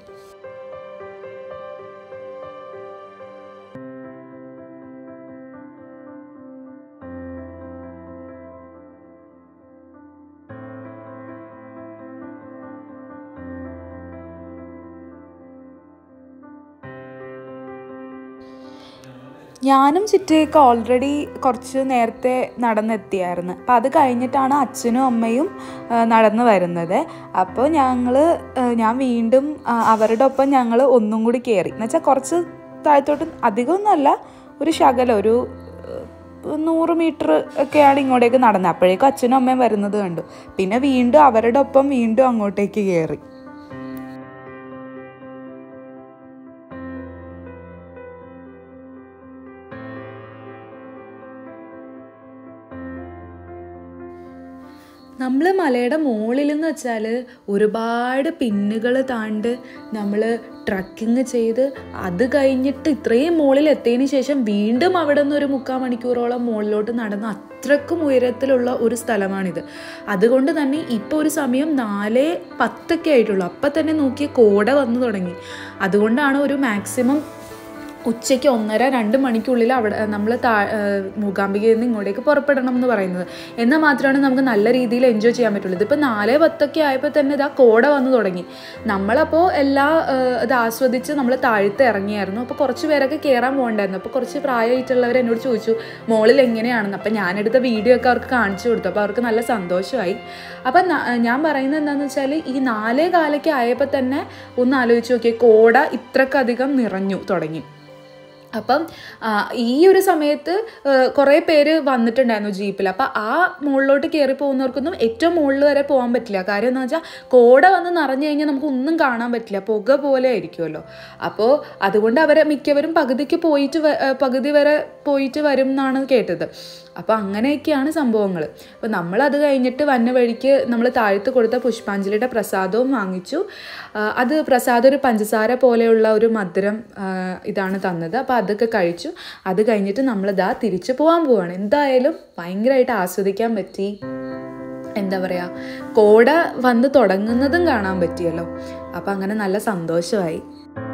ഞാനും ചിറ്റയൊക്കെ ഓൾറെഡി കുറച്ച് നേരത്തെ നടന്നെത്തിയായിരുന്നു അപ്പം അത് കഴിഞ്ഞിട്ടാണ് അച്ഛനും അമ്മയും ആ, നടന്നു വരുന്നത് അപ്പോൾ ഞങ്ങൾ ഞാൻ വീണ്ടും ആ, അവരുടെ ഒപ്പം ഞങ്ങൾ ഒന്നും കൂടി കയറി എന്നുവെച്ചാൽ കുറച്ച് താഴത്തോട്ട് അധികമൊന്നുമല്ല ഒരു ശകലം ഒരു ഏഹ്, നൂറ് മീറ്റർ ഒക്കെയാണ് ഇങ്ങോട്ടേക്ക് നടന്നത് അപ്പോഴേക്കും അച്ഛനും അമ്മയും വരുന്നത് കണ്ടു പിന്നെ വീണ്ടും അവരുടെ ഒപ്പം വീണ്ടും അങ്ങോട്ടേക്ക് കയറി നമ്മൾ മലയുടെ മുകളിലെന്ന് വെച്ചാൽ ഒരുപാട് പിന്നുകൾ താണ്ട് നമ്മൾ ട്രക്കിങ് ചെയ്ത് അത് കഴിഞ്ഞിട്ട് ഇത്രയും മുകളിൽ എത്തിയതിന് ശേഷം വീണ്ടും അവിടെ നിന്ന് ഒരു മുക്കാൽ മണിക്കൂറോളം മുകളിലോട്ട് നടന്ന് അത്രക്കും ഉയരത്തിലുള്ള ഒരു സ്ഥലമാണിത് അതുകൊണ്ട് തന്നെ ഇപ്പോൾ ഒരു സമയം നാല് പത്തൊക്കെ ആയിട്ടുള്ളൂ അപ്പം തന്നെ നോക്കിയ കോട വന്നു തുടങ്ങി അതുകൊണ്ടാണ് ഒരു മാക്സിമം ഉച്ചയ്ക്ക് ഒന്നര രണ്ട് മണിക്കുള്ളിൽ അവിടെ നമ്മൾ താ ഏഹ് മൂകാംബികയിൽ നിന്ന് ഇങ്ങോട്ടേക്ക് പുറപ്പെടണം എന്ന് പറയുന്നത് എന്നാൽ മാത്രമാണ് നമുക്ക് നല്ല രീതിയിൽ എൻജോയ് ചെയ്യാൻ പറ്റുള്ളൂ ഇതിപ്പോൾ നാല് പത്തൊക്കെ ആയപ്പോൾ തന്നെ ഇതാ കോട വന്നു തുടങ്ങി നമ്മളപ്പോൾ എല്ലാ ഏഹ് ഇത് ആസ്വദിച്ച് നമ്മൾ താഴത്ത് ഇറങ്ങിയായിരുന്നു അപ്പോൾ കുറച്ച് പേരൊക്കെ കയറാൻ പോകണ്ടായിരുന്നു അപ്പോൾ കുറച്ച് പ്രായമായിട്ടുള്ളവർ എന്നോട് ചോദിച്ചു മോളിൽ എങ്ങനെയാണെന്ന് അപ്പോൾ ഞാനെടുത്ത വീഡിയോ ഒക്കെ അവർക്ക് കാണിച്ചു കൊടുത്തു അപ്പോൾ അവർക്ക് നല്ല സന്തോഷമായി അപ്പം ന- ഞാൻ പറയുന്നത് എന്താണെന്ന് വെച്ചാൽ ഈ നാലേ കാലൊക്കെ ആയപ്പോൾ തന്നെ ഒന്ന് ആലോചിച്ച് നോക്കിയേ കോട ഇത്രക്കധികം നിറഞ്ഞു തുടങ്ങി അപ്പം ആ, ഈ ഒരു സമയത്ത് കുറേ പേര് വന്നിട്ടുണ്ടായിരുന്നു ജീപ്പിൽ അപ്പം ആ മുകളിലോട്ട് കയറി പോകുന്നവർക്കൊന്നും ഏറ്റവും മുകളിൽ വരെ പോകാൻ പറ്റില്ല കാര്യം എന്ന് വെച്ചാൽ കോട വന്ന് നിറഞ്ഞു കഴിഞ്ഞാൽ നമുക്ക് ഒന്നും കാണാൻ പറ്റില്ല പുക പോലെ ആയിരിക്കുമല്ലോ അപ്പോൾ അതുകൊണ്ട് അവരെ മിക്കവരും പകുതിക്ക് പോയിട്ട് വ- ആ, പകുതി വരെ പോയിട്ട് വരും എന്നാണ് കേട്ടത് അപ്പോൾ അങ്ങനെയൊക്കെയാണ് സംഭവങ്ങൾ അപ്പോൾ നമ്മളത് കഴിഞ്ഞിട്ട് വന്ന വഴിക്ക് നമ്മൾ താഴത്ത് കൊടുത്ത പുഷ്പാഞ്ജലിയുടെ പ്രസാദവും വാങ്ങിച്ചു ആ, അത് പ്രസാദം ഒരു പഞ്ചസാര പോലെയുള്ള ഒരു മധുരം ആ, ഇതാണ് തന്നത് അപ്പോൾ അതൊക്കെ കഴിച്ചു അത് കഴിഞ്ഞിട്ട് നമ്മളിതാ തിരിച്ചു പോകാൻ പോവാണ് എന്തായാലും ഭയങ്കരമായിട്ട് ആസ്വദിക്കാൻ പറ്റി എന്താ പറയുക കോട വന്ന് തുടങ്ങുന്നതും കാണാൻ പറ്റിയല്ലോ അപ്പം അങ്ങനെ നല്ല സന്തോഷമായി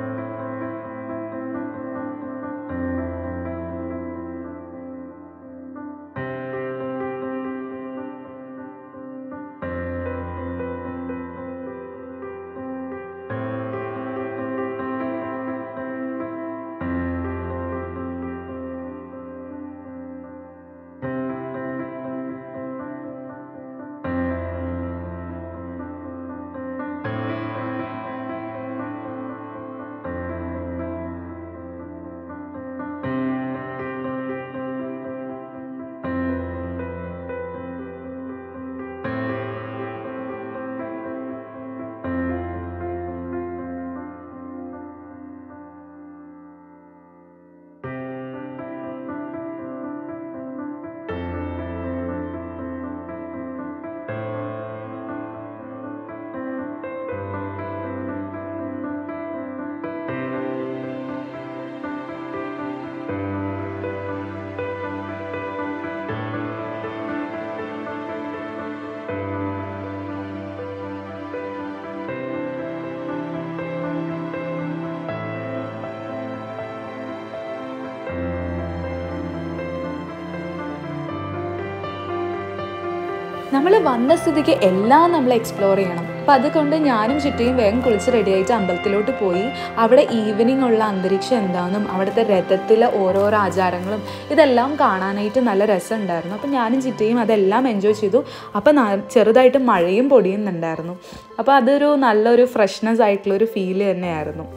നമ്മൾ വന്ന സ്ഥിതിക്ക് എല്ലാം നമ്മൾ എക്സ്പ്ലോർ ചെയ്യണം അപ്പം അതുകൊണ്ട് ഞാനും ചുറ്റിയും വേഗം കുളിച്ച് റെഡിയായിട്ട് അമ്പലത്തിലോട്ട് പോയി അവിടെ ഈവനിങ് ഉള്ള അന്തരീക്ഷം എന്താണെന്നും അവിടുത്തെ രഥത്തിലെ ഓരോരോ ആചാരങ്ങളും ഇതെല്ലാം കാണാനായിട്ട് നല്ല രസമുണ്ടായിരുന്നു അപ്പം ഞാനും ചിറ്റയും അതെല്ലാം എൻജോയ് ചെയ്തു അപ്പം ന- ചെറുതായിട്ട് മഴയും പൊടിയുന്നുണ്ടായിരുന്നു അപ്പോൾ അതൊരു നല്ലൊരു ഫ്രഷ്നെസ് ആയിട്ടുള്ളൊരു ഫീല് തന്നെയായിരുന്നു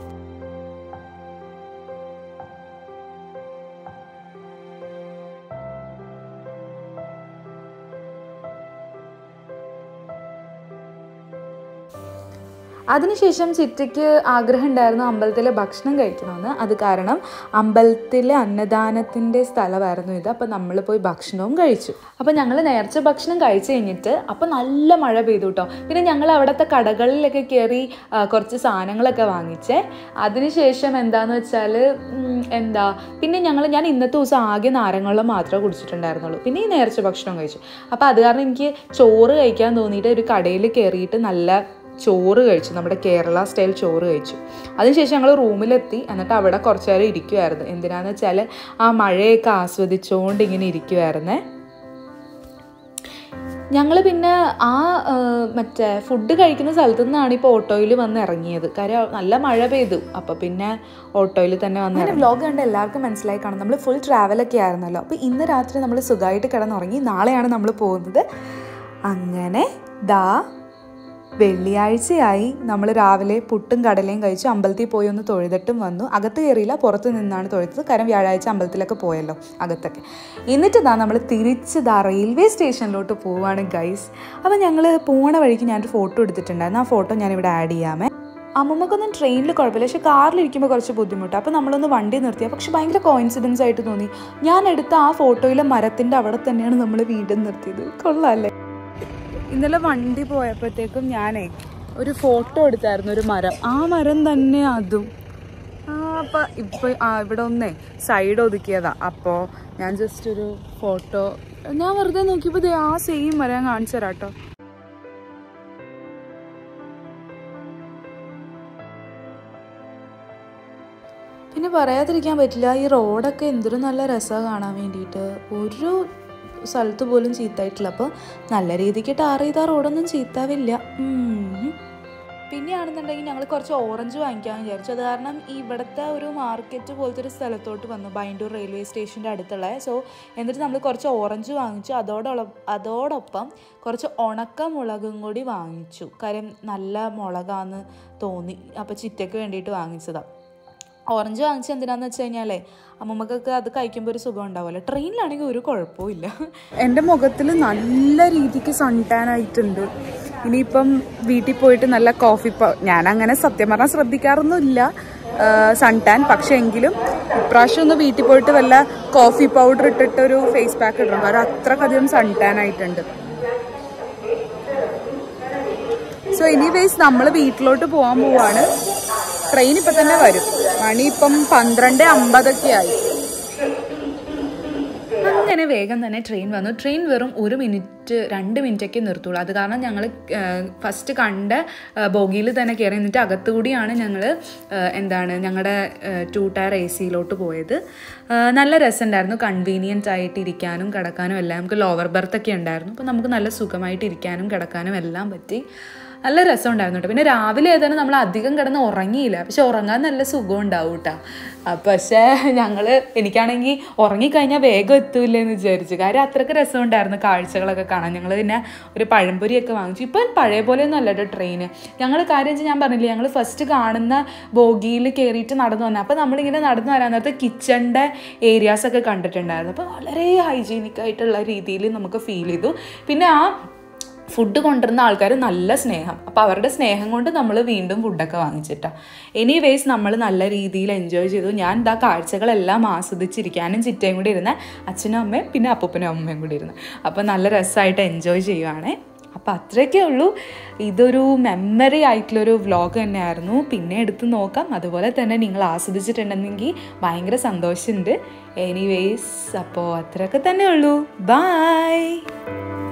അതിനുശേഷം ചിറ്റയ്ക്ക് ആഗ്രഹം ഉണ്ടായിരുന്നു അമ്പലത്തിലെ ഭക്ഷണം കഴിക്കണമെന്ന് അത് കാരണം അമ്പലത്തിലെ അന്നദാനത്തിൻ്റെ സ്ഥലമായിരുന്നു ഇത് അപ്പോൾ നമ്മൾ പോയി ഭക്ഷണവും കഴിച്ചു അപ്പോൾ ഞങ്ങൾ നേർച്ച ഭക്ഷണം കഴിച്ചു കഴിഞ്ഞിട്ട് അപ്പോൾ നല്ല മഴ പെയ്തു കേട്ടോ പിന്നെ ഞങ്ങൾ അവിടുത്തെ കടകളിലൊക്കെ കയറി ആ, കുറച്ച് സാധനങ്ങളൊക്കെ വാങ്ങിച്ചേ അതിനുശേഷം എന്താന്ന് വെച്ചാൽ എന്താ പിന്നെ ഞങ്ങൾ ഞാൻ ഇന്നത്തെ ദിവസം ആകെ നാരങ്ങവെള്ളം മാത്രമേ കുടിച്ചിട്ടുണ്ടായിരുന്നുള്ളൂ പിന്നെ ഈ നേർച്ച ഭക്ഷണം കഴിച്ചു അപ്പോൾ അത് കാരണം എനിക്ക് ചോറ് കഴിക്കാൻ തോന്നിയിട്ട് ഒരു കടയിൽ കയറിയിട്ട് നല്ല ചോറ് കഴിച്ചു നമ്മുടെ കേരള സ്റ്റൈൽ ചോറ് കഴിച്ചു അതിനുശേഷം ഞങ്ങൾ റൂമിലെത്തി എന്നിട്ട് അവിടെ കുറച്ച് നേരം ഇരിക്കുമായിരുന്നു എന്തിനാന്ന് വെച്ചാൽ ആ മഴയൊക്കെ ആസ്വദിച്ചുകൊണ്ട് ഇങ്ങനെ ഇരിക്കുമായിരുന്നേ ഞങ്ങൾ പിന്നെ ആ ആ, മറ്റേ ഫുഡ് കഴിക്കുന്ന സ്ഥലത്തു നിന്നാണ് ഇപ്പോൾ ഓട്ടോയിൽ വന്ന് ഇറങ്ങിയത് കാര്യം നല്ല മഴ പെയ്തു അപ്പോൾ പിന്നെ ഓട്ടോയിൽ തന്നെ വന്ന് അങ്ങനെ വ്ലോഗ് കണ്ട് എല്ലാവർക്കും മനസ്സിലായി കാണും നമ്മൾ ഫുൾ ട്രാവലൊക്കെ ആയിരുന്നല്ലോ അപ്പോൾ ഇന്ന് രാത്രി നമ്മൾ സുഖമായിട്ട് കിടന്നുറങ്ങി നാളെയാണ് നമ്മൾ പോകുന്നത് അങ്ങനെ ദാ വെള്ളിയാഴ്ചയായി നമ്മൾ രാവിലെ പുട്ടും കടലയും കഴിച്ചു അമ്പലത്തിൽ പോയി ഒന്ന് തൊഴുതിട്ടും വന്നു അകത്ത് കയറിയില്ല പുറത്ത് നിന്നാണ് തൊഴുത്തത് കാരണം വ്യാഴാഴ്ച അമ്പലത്തിലൊക്കെ പോയല്ലോ അകത്തൊക്കെ എന്നിട്ട് ദാ നമ്മൾ തിരിച്ച് ദാ റെയിൽവേ സ്റ്റേഷനിലോട്ട് പോവാണ് ഗൈസ് അപ്പോൾ ഞങ്ങൾ പോണ വഴിക്ക് ഞാനൊരു ഫോട്ടോ എടുത്തിട്ടുണ്ടായിരുന്നു ആ ഫോട്ടോ ഞാനിവിടെ ആഡ് ചെയ്യാമേ അമ്മമ്മക്കൊന്നും ട്രെയിനിൽ കുഴപ്പമില്ല പക്ഷെ കാറിലിരിക്കുമ്പോൾ കുറച്ച് ബുദ്ധിമുട്ടാണ് അപ്പോൾ നമ്മളൊന്ന് വണ്ടി നിർത്തിയ പക്ഷെ ഭയങ്കര കോയിൻസിഡൻസ് ആയിട്ട് തോന്നി ഞാൻ എടുത്ത ആ ഫോട്ടോയിലെ മരത്തിൻ്റെ അവിടെ തന്നെയാണ് നമ്മൾ വീണ്ടും നിർത്തിയത് കൊള്ളാമല്ലേ ഇന്നലെ വണ്ടി പോയപ്പോഴത്തേക്കും ഞാനേ ഒരു ഫോട്ടോ എടുത്തായിരുന്നു ഒരു മരം ആ മരം തന്നെ അതും ആ അപ്പം ഇപ്പം ആ ഇവിടെ ഒന്നേ സൈഡ് ഒതുക്കിയതാ അപ്പോൾ ഞാൻ ജസ്റ്റ് ഒരു ഫോട്ടോ ഞാൻ വെറുതെ നോക്കിയപ്പോൾ ദേ ആ സെയിം മരം ഞാൻ കാണിച്ചു തരാം കേട്ടോ പിന്നെ പറയാതിരിക്കാൻ പറ്റില്ല ഈ റോഡൊക്കെ എന്തൊരു നല്ല രസമാണ് കാണാൻ വേണ്ടിയിട്ട് ഒരു സ്ഥലത്ത് പോലും ചീത്തായിട്ടില്ല അപ്പോൾ നല്ല രീതിക്ക് ടാർ ചെയ്ത റോഡൊന്നും ചീത്താവില്ല ഉം. പിന്നെയാണെന്നുണ്ടെങ്കിൽ ഞങ്ങൾ കുറച്ച് ഓറഞ്ച് വാങ്ങിക്കാമെന്ന് വിചാരിച്ചു അത് കാരണം ഈ ഇവിടുത്തെ ഒരു മാർക്കറ്റ് പോലത്തെ ഒരു സ്ഥലത്തോട്ട് വന്നു ബൈൻഡൂർ റെയിൽവേ സ്റ്റേഷൻ്റെ അടുത്തുള്ള സോ എന്നിട്ട് നമ്മൾ കുറച്ച് ഓറഞ്ച് വാങ്ങിച്ചു അതോടൊപ്പം അതോടൊപ്പം കുറച്ച് ഉണക്ക മുളകും കൂടി വാങ്ങിച്ചു കാര്യം നല്ല മുളകാന്ന് തോന്നി അപ്പോൾ ചിറ്റയ്ക്ക് വേണ്ടിയിട്ട് വാങ്ങിച്ചതാണ് ഓറഞ്ച് വാങ്ങിച്ചത് എന്തിനാന്ന് വെച്ച് കഴിഞ്ഞാലേ അമ്മമ്മക്കൊക്കെ അത് കഴിക്കുമ്പോൾ ഒരു സുഖം ഉണ്ടാവുമല്ലോ ട്രെയിനിലാണെങ്കിൽ ഒരു കുഴപ്പമില്ല എൻ്റെ മുഖത്തിൽ നല്ല രീതിക്ക് സൺ ടാൻ ആയിട്ടുണ്ട് ഇനിയിപ്പം വീട്ടിൽ പോയിട്ട് നല്ല കോഫി പൗ ഞാൻ അങ്ങനെ സത്യം പറഞ്ഞാൽ ശ്രദ്ധിക്കാറൊന്നുമില്ല സൺ ടാൻ പക്ഷെ എങ്കിലും ഇപ്രാവശ്യം ഒന്ന് വീട്ടിൽ പോയിട്ട് വല്ല കോഫി പൗഡർ ഇട്ടിട്ട് ഒരു ഫേസ് പാക്ക് ഇടണം കാരണം അത്രക്കധികം സൺ ടാൻ ആയിട്ടുണ്ട് സോ എനിവേസ് നമ്മൾ വീട്ടിലോട്ട് പോകാൻ പോവാണ് ട്രെയിൻ ഇപ്പം തന്നെ വരും മണി ഇപ്പം പന്ത്രണ്ട് അമ്പതൊക്കെ ആയി അങ്ങനെ വേഗം തന്നെ ട്രെയിൻ വന്നു ട്രെയിൻ വെറും ഒരു മിനിറ്റ് രണ്ട് മിനിറ്റൊക്കെ നിർത്തുള്ളൂ അത് കാരണം ഞങ്ങൾ ഫസ്റ്റ് കണ്ട ബോഗിയിൽ തന്നെ കയറി എന്നിട്ട് അകത്തുകൂടിയാണ് ഞങ്ങൾ എന്താണ് ഞങ്ങളുടെ ടു ടയർ എ സിയിലോട്ട് പോയത് ആ, നല്ല രസമുണ്ടായിരുന്നു കൺവീനിയൻ്റ് ആയിട്ട് ഇരിക്കാനും കിടക്കാനും എല്ലാം നമുക്ക് ലോവർ ബെർത്തൊക്കെ ഉണ്ടായിരുന്നു അപ്പോൾ നമുക്ക് നല്ല സുഖമായിട്ട് ഇരിക്കാനും കിടക്കാനും എല്ലാം പറ്റി നല്ല രസം ഉണ്ടായിരുന്നു കേട്ടോ പിന്നെ രാവിലെ ഏതായാലും നമ്മൾ അധികം കിടന്ന് ഉറങ്ങിയില്ല പക്ഷെ ഉറങ്ങാൻ നല്ല സുഖം ഉണ്ടാവും കേട്ടോ പക്ഷേ ഞങ്ങൾ എനിക്കാണെങ്കിൽ ഉറങ്ങിക്കഴിഞ്ഞാൽ വേഗം എത്തൂലെന്ന് വിചാരിച്ചു കാര്യം അത്രയ്ക്ക് രസം ഉണ്ടായിരുന്നു കാഴ്ചകളൊക്കെ കാണാൻ ഞങ്ങൾ പിന്നെ ഒരു പഴംപൊരിയൊക്കെ വാങ്ങിച്ചു ഇപ്പം പഴയ പോലെയൊന്നും അല്ല കേട്ടോ ട്രെയിന് ഞങ്ങൾ കാര്യം വെച്ചാൽ ഞാൻ പറഞ്ഞില്ലേ ഞങ്ങൾ ഫസ്റ്റ് കാണുന്ന ബോഗിയിൽ കയറിയിട്ട് നടന്നു വന്നത് അപ്പോൾ നമ്മളിങ്ങനെ നടന്നു വരാൻ നേരത്തെ കിച്ചണിൻ്റെ ഏരിയാസൊക്കെ കണ്ടിട്ടുണ്ടായിരുന്നു അപ്പോൾ വളരെ ഹൈജീനിക് ആയിട്ടുള്ള രീതിയിൽ നമുക്ക് ഫീൽ ചെയ്തു പിന്നെ ആ ഫുഡ് കൊണ്ടുവരുന്ന ആൾക്കാർ നല്ല സ്നേഹം അപ്പോൾ അവരുടെ സ്നേഹം കൊണ്ട് നമ്മൾ വീണ്ടും ഫുഡൊക്കെ വാങ്ങിച്ചിട്ടാ എനിവേസ് നമ്മൾ നല്ല രീതിയിൽ എൻജോയ് ചെയ്തു ഞാൻ ഇതാ കാഴ്ചകളെല്ലാം ആസ്വദിച്ചിരിക്കാനും ചിറ്റയും കൂടി ഇരുന്ന അച്ഛനും അമ്മയും പിന്നെ അപ്പൂപ്പനും അമ്മയും കൂടി ഇരുന്ന് അപ്പോൾ നല്ല രസമായിട്ട് എൻജോയ് ചെയ്യുവാണേ അപ്പോൾ അത്രയൊക്കെ ഉള്ളൂ ഇതൊരു മെമ്മറി ആയിട്ടുള്ളൊരു വ്ലോഗ് തന്നെയായിരുന്നു പിന്നെ എടുത്ത് നോക്കാം അതുപോലെ തന്നെ നിങ്ങൾ ആസ്വദിച്ചിട്ടുണ്ടെങ്കിൽ ഭയങ്കര സന്തോഷമുണ്ട് എനിവേസ് അപ്പോൾ അത്രയൊക്കെ തന്നെ ഉള്ളൂ ബായ്